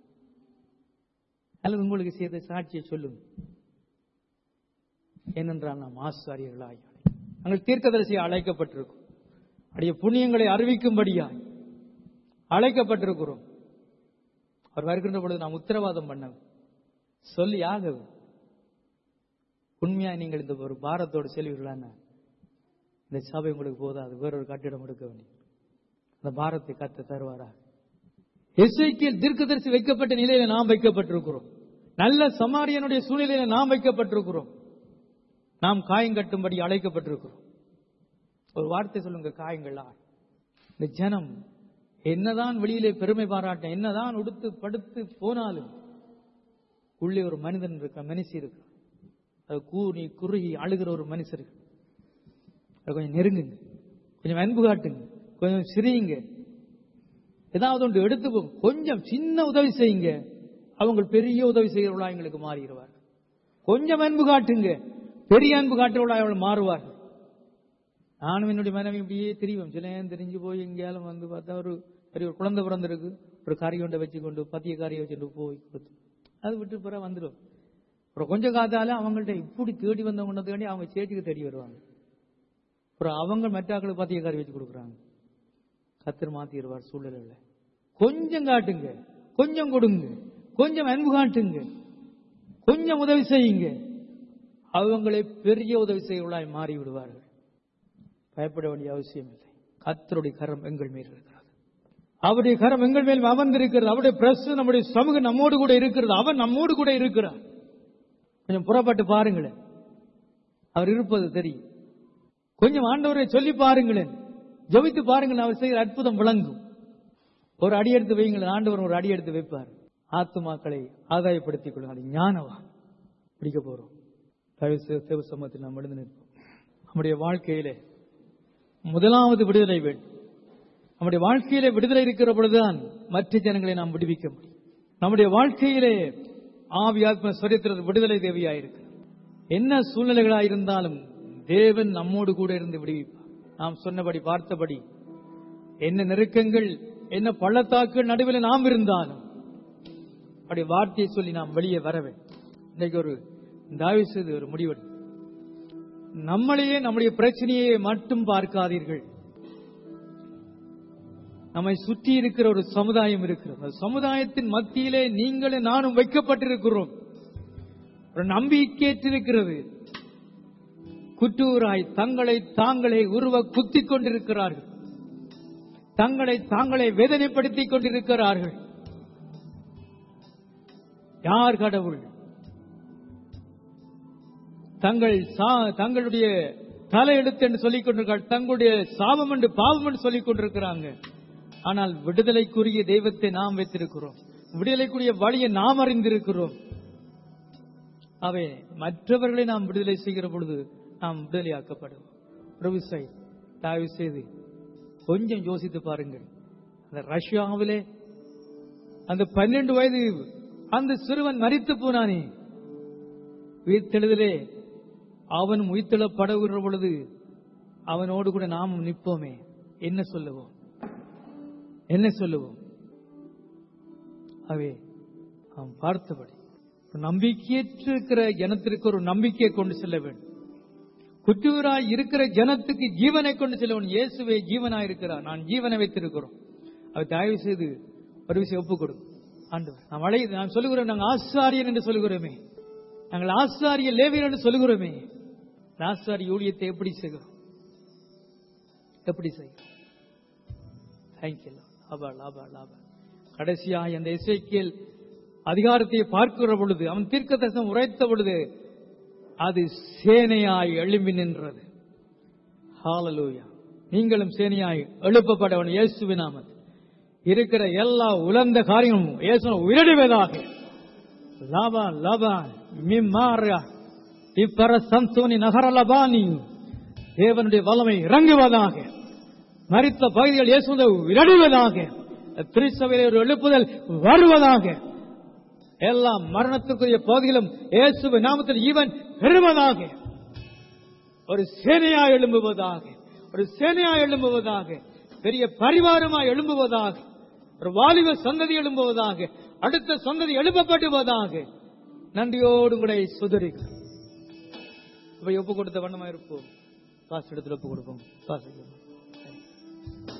அல்லது உங்களுக்கு செய்த சாட்சியை சொல்லுங்க ஏனென்றால் நாம் ஆசாரியர்களாய் நாங்கள் தீர்க்கதரிசி அழைக்கப்பட்டிருக்கோம் அடைய புண்ணியங்களை அறிவிக்கும்படியாய் அழைக்கப்பட்டிருக்கிறோம் அவர் வருகின்ற பொழுது நாம் உத்தரவாதம் பண்ண சொல்லி ஆக உண்மையா நீங்கள் இந்த ஒரு பாரத்தோடு செல்வீர்களான இந்த சபை உங்களுக்கு போதாது வேறொரு கட்டிடம் எடுக்க வேண்டிய அந்த பாரத்தை கத்த தருவாரா எஸ்ஐக்கியல் தீர்க்கதரிசி வைக்கப்பட்ட நிலையில நாம் வைக்கப்பட்டிருக்கிறோம் நல்ல சமாரியனுடைய சூழ்நிலையில நாம் வைக்கப்பட்டிருக்கிறோம் நாம் காயங்கட்டும்படி அழைக்கப்பட்டிருக்கிறோம் ஒரு வார்த்தை சொல்லுங்க காயங்களா இந்த ஜனம் என்னதான் வெளியிலே பெருமை பாராட்ட என்னதான் உடுத்து படுத்து போனாலும் உள்ளே ஒரு மனிதன் இருக்க மனுஷி இருக்கு அது கூனி குறுகி அழுகிற ஒரு மனுஷர் இருக்கு. அதை கொஞ்சம் நெருங்குங்க கொஞ்சம் அன்பு காட்டுங்க கொஞ்சம் சிரியுங்க ஏதாவது ஒன்று எடுத்துக்கோங்க கொஞ்சம் சின்ன உதவி செய்யுங்க அவங்க பெரிய உதவி செய்கிறவளா எங்களுக்கு மாறிடுவார் கொஞ்சம் அன்பு காட்டுங்க பெரிய அன்பு காட்டுறவளா அவள் மாறுவார் நானும் என்னுடைய மனைவி இப்படியே திரிவோம் சில நேரம் தெரிஞ்சு போய் எங்கேயாலும் வந்து பார்த்தா ஒரு பெரிய ஒரு குழந்தை பிறந்திருக்கு ஒரு கறி கொண்டை வச்சுக்கொண்டு பத்திய காரியை வச்சுட்டு போய் கொடுத்து அது விட்டு பிற வந்துடும் அப்புறம் கொஞ்சம் காத்தால அவங்கள்ட்ட இப்படி தேடி வந்தவங்க தேடி அவங்க சேச்சிக்கு தேடி வருவாங்க அப்புறம் அவங்க மெட்டாக்களுக்கு பத்திய காரி வச்சு கொடுக்குறாங்க கத்தர் மாத்திடுவார் சூழ்நிலையில கொஞ்சம் காட்டுங்க கொஞ்சம் கொடுங்க கொஞ்சம் அன்பு காட்டுங்க கொஞ்சம் உதவி செய்யுங்க அவங்களை பெரிய உதவி செய்வர்களாய் மாறி விடுவார்கள் பயப்பட வேண்டிய அவசியம் இல்லை கத்தருடைய கரம் எங்கள் மேல் இருக்கிறது அவருடைய கரம் எங்கள் மேல் அமர்ந்திருக்கிறது அவருடைய பிரஸ் நம்முடைய சமூகம் நம்மோடு கூட இருக்கிறது அவர் நம்மோடு கூட இருக்கிறார் கொஞ்சம் புறப்பட்டு பாருங்களேன் அவர் இருப்பது தெரியும் கொஞ்சம் ஆண்டவரை சொல்லி பாருங்களேன் ஜெபித்து பாருங்கள் அவர் செய்கிற அற்புதம் விளங்கும் ஒரு அடி எடுத்து வைங்களேன் ஆண்டவர் ஒரு அடி எடுத்து வைப்பார் ஆத்துமாக்களை ஆதாயப்படுத்திக் கொள்ளுங்க அது ஞானவா பிடிக்க போறோம் தயவு செய்து தேவ சமூகத்தில் நாம் எழுந்து நிற்போம் நம்முடைய வாழ்க்கையிலே முதலாவது விடுதலை வேண்டும் நம்முடைய வாழ்க்கையிலே விடுதலை இருக்கிற பொழுதுதான் மற்ற ஜனங்களை நாம் விடுவிக்க முடியும் நம்முடைய வாழ்க்கையிலே ஆவி ஆத்ம சரித்திர விடுதலை தேவையாயிருக்கு என்ன சூழ்நிலைகளாயிருந்தாலும் தேவன் நம்மோடு கூட இருந்து விடுவிப்பார் நாம் சொன்னபடி பார்த்தபடி என்ன நெருக்கங்கள் என்ன பள்ளத்தாக்குகள் நடுவில் நாம் இருந்தாலும் அப்படி வார்த்தையை சொல்லி நாம் வெளியே வர வேண்டும் இன்னைக்கு ஒரு தயவு செய்து ஒரு முடிவெடு நம்மளையே நம்முடைய பிரச்சனையை மட்டும் பார்க்காதீர்கள் நம்மை சுற்றி இருக்கிற ஒரு சமுதாயம் இருக்கிறது அந்த சமுதாயத்தின் மத்தியிலே நீங்களும் நானும் வைக்கப்பட்டிருக்கிறோம் ஒரு நம்பிக்கையற்றிருக்கிறது குற்றூராய் தங்களை தாங்களே உருவ குத்திக் கொண்டிருக்கிறார்கள் தங்களை தாங்களே வேதனைப்படுத்திக் கொண்டிருக்கிறார்கள் யார் கடவுள் தங்கள் சா- தங்களுடைய தலையெழுத்து என்று சொல்லிக் கொண்டிருக்கிறார் தங்களுடைய சாபம் என்று பாவம் என்று சொல்லிக் கொண்டிருக்கிறாங்க ஆனால் விடுதலைக்குரிய தெய்வத்தை நாம் வைத்திருக்கிறோம் விடுதலைக்குரிய வழியை நாம் அறிந்திருக்கிறோம் அவை மற்றவர்களை நாம் விடுதலை செய்கிற பொழுது நாம் விடுதலையாக்கப்படுவோம் பிரபு சாய் தயவு செய்து கொஞ்சம் யோசித்து பாருங்கள் அந்த ரஷ்யாவிலே அந்த பன்னெண்டு வயது அந்த சிறுவன் மரித்து போனானே உயிர்த்தெழுதலே அவன் உயிர்த்தெழப்படுகிற பொழுது அவனோடு கூட நாமும் நிற்போமே என்ன சொல்லுவோம் என்ன சொல்லுவோம் அவே நாம் பார்த்தபடி ஒரு நம்பிக்கையற்று இருக்கிற ஜனத்திற்கு ஒரு நம்பிக்கையை கொண்டு செல்ல வேண்டும் குற்றூராய் இருக்கிற ஜனத்துக்கு ஜீவனை கொண்டு செல்ல வேண்டும் இயேசுவே ஜீவனாய் இருக்கிறார் நான் ஜீவனை வைத்திருக்கிறோம் அவர் தயவு செய்து ஒரு விஷயம் ஒப்புக் கொடுக்கும் ஆண்டவர் நாம் அழை நாம் சொல்லுகிறோம் நாங்கள் ஆசாரியன் என்று சொல்லுகிறோமே நாங்கள் ஆசாரிய லேவியர் என்று சொல்லுகிறோமே இந்த ஆசாரிய ஊழியத்தை எப்படி செய்கிறோம் எப்படி செய்கிறோம் தேங்க்யூ லாபா லாபா லாபா கடைசியாக அந்த இசைக்கியல் அதிகாரத்தை பார்க்கிற பொழுது அவன் தீர்க்க தரிசனம் உரைத்த பொழுது அது சேனையாய் எழும்பி நின்றது ஹாலலூயா நீங்களும் சேனையாய் எழுப்பப்படவன் இயேசுவின் நாமத்தில் இருக்கிற எல்லா உலர்ந்த காரியமும் இயேசு உயர்டுவதாக லாபா லாபா மிம்மாரா இப்பர சந்தோனி நகர லபானி தேவனுடைய வல்லமை இறங்குவதாக மறித்த பகுதிகள் இயேசுவை விரடுவதாக திருச்சபையில் ஒரு எழுப்புதல் வருவதாக எல்லா மரணத்துக்குரிய பகுதிகளும் இயேசுவை நாமத்தில் ஈவன் பெறுவதாக ஒரு சேனையா எழும்புவதாக ஒரு சேனையா எழும்புவதாக பெரிய பரிவாரமாய் எழும்புவதாக ஒரு வாலிப சந்ததி எழும்புவதாக அடுத்த சந்ததி எழுப்பப்படுவதாக நன்றியோடு கூட சுதரிகள் இப்ப ஒப்பு கொடுத்த வண்ணமா இருப்போம் காசு எடுத்து ஒப்பு கொடுப்போம் காசு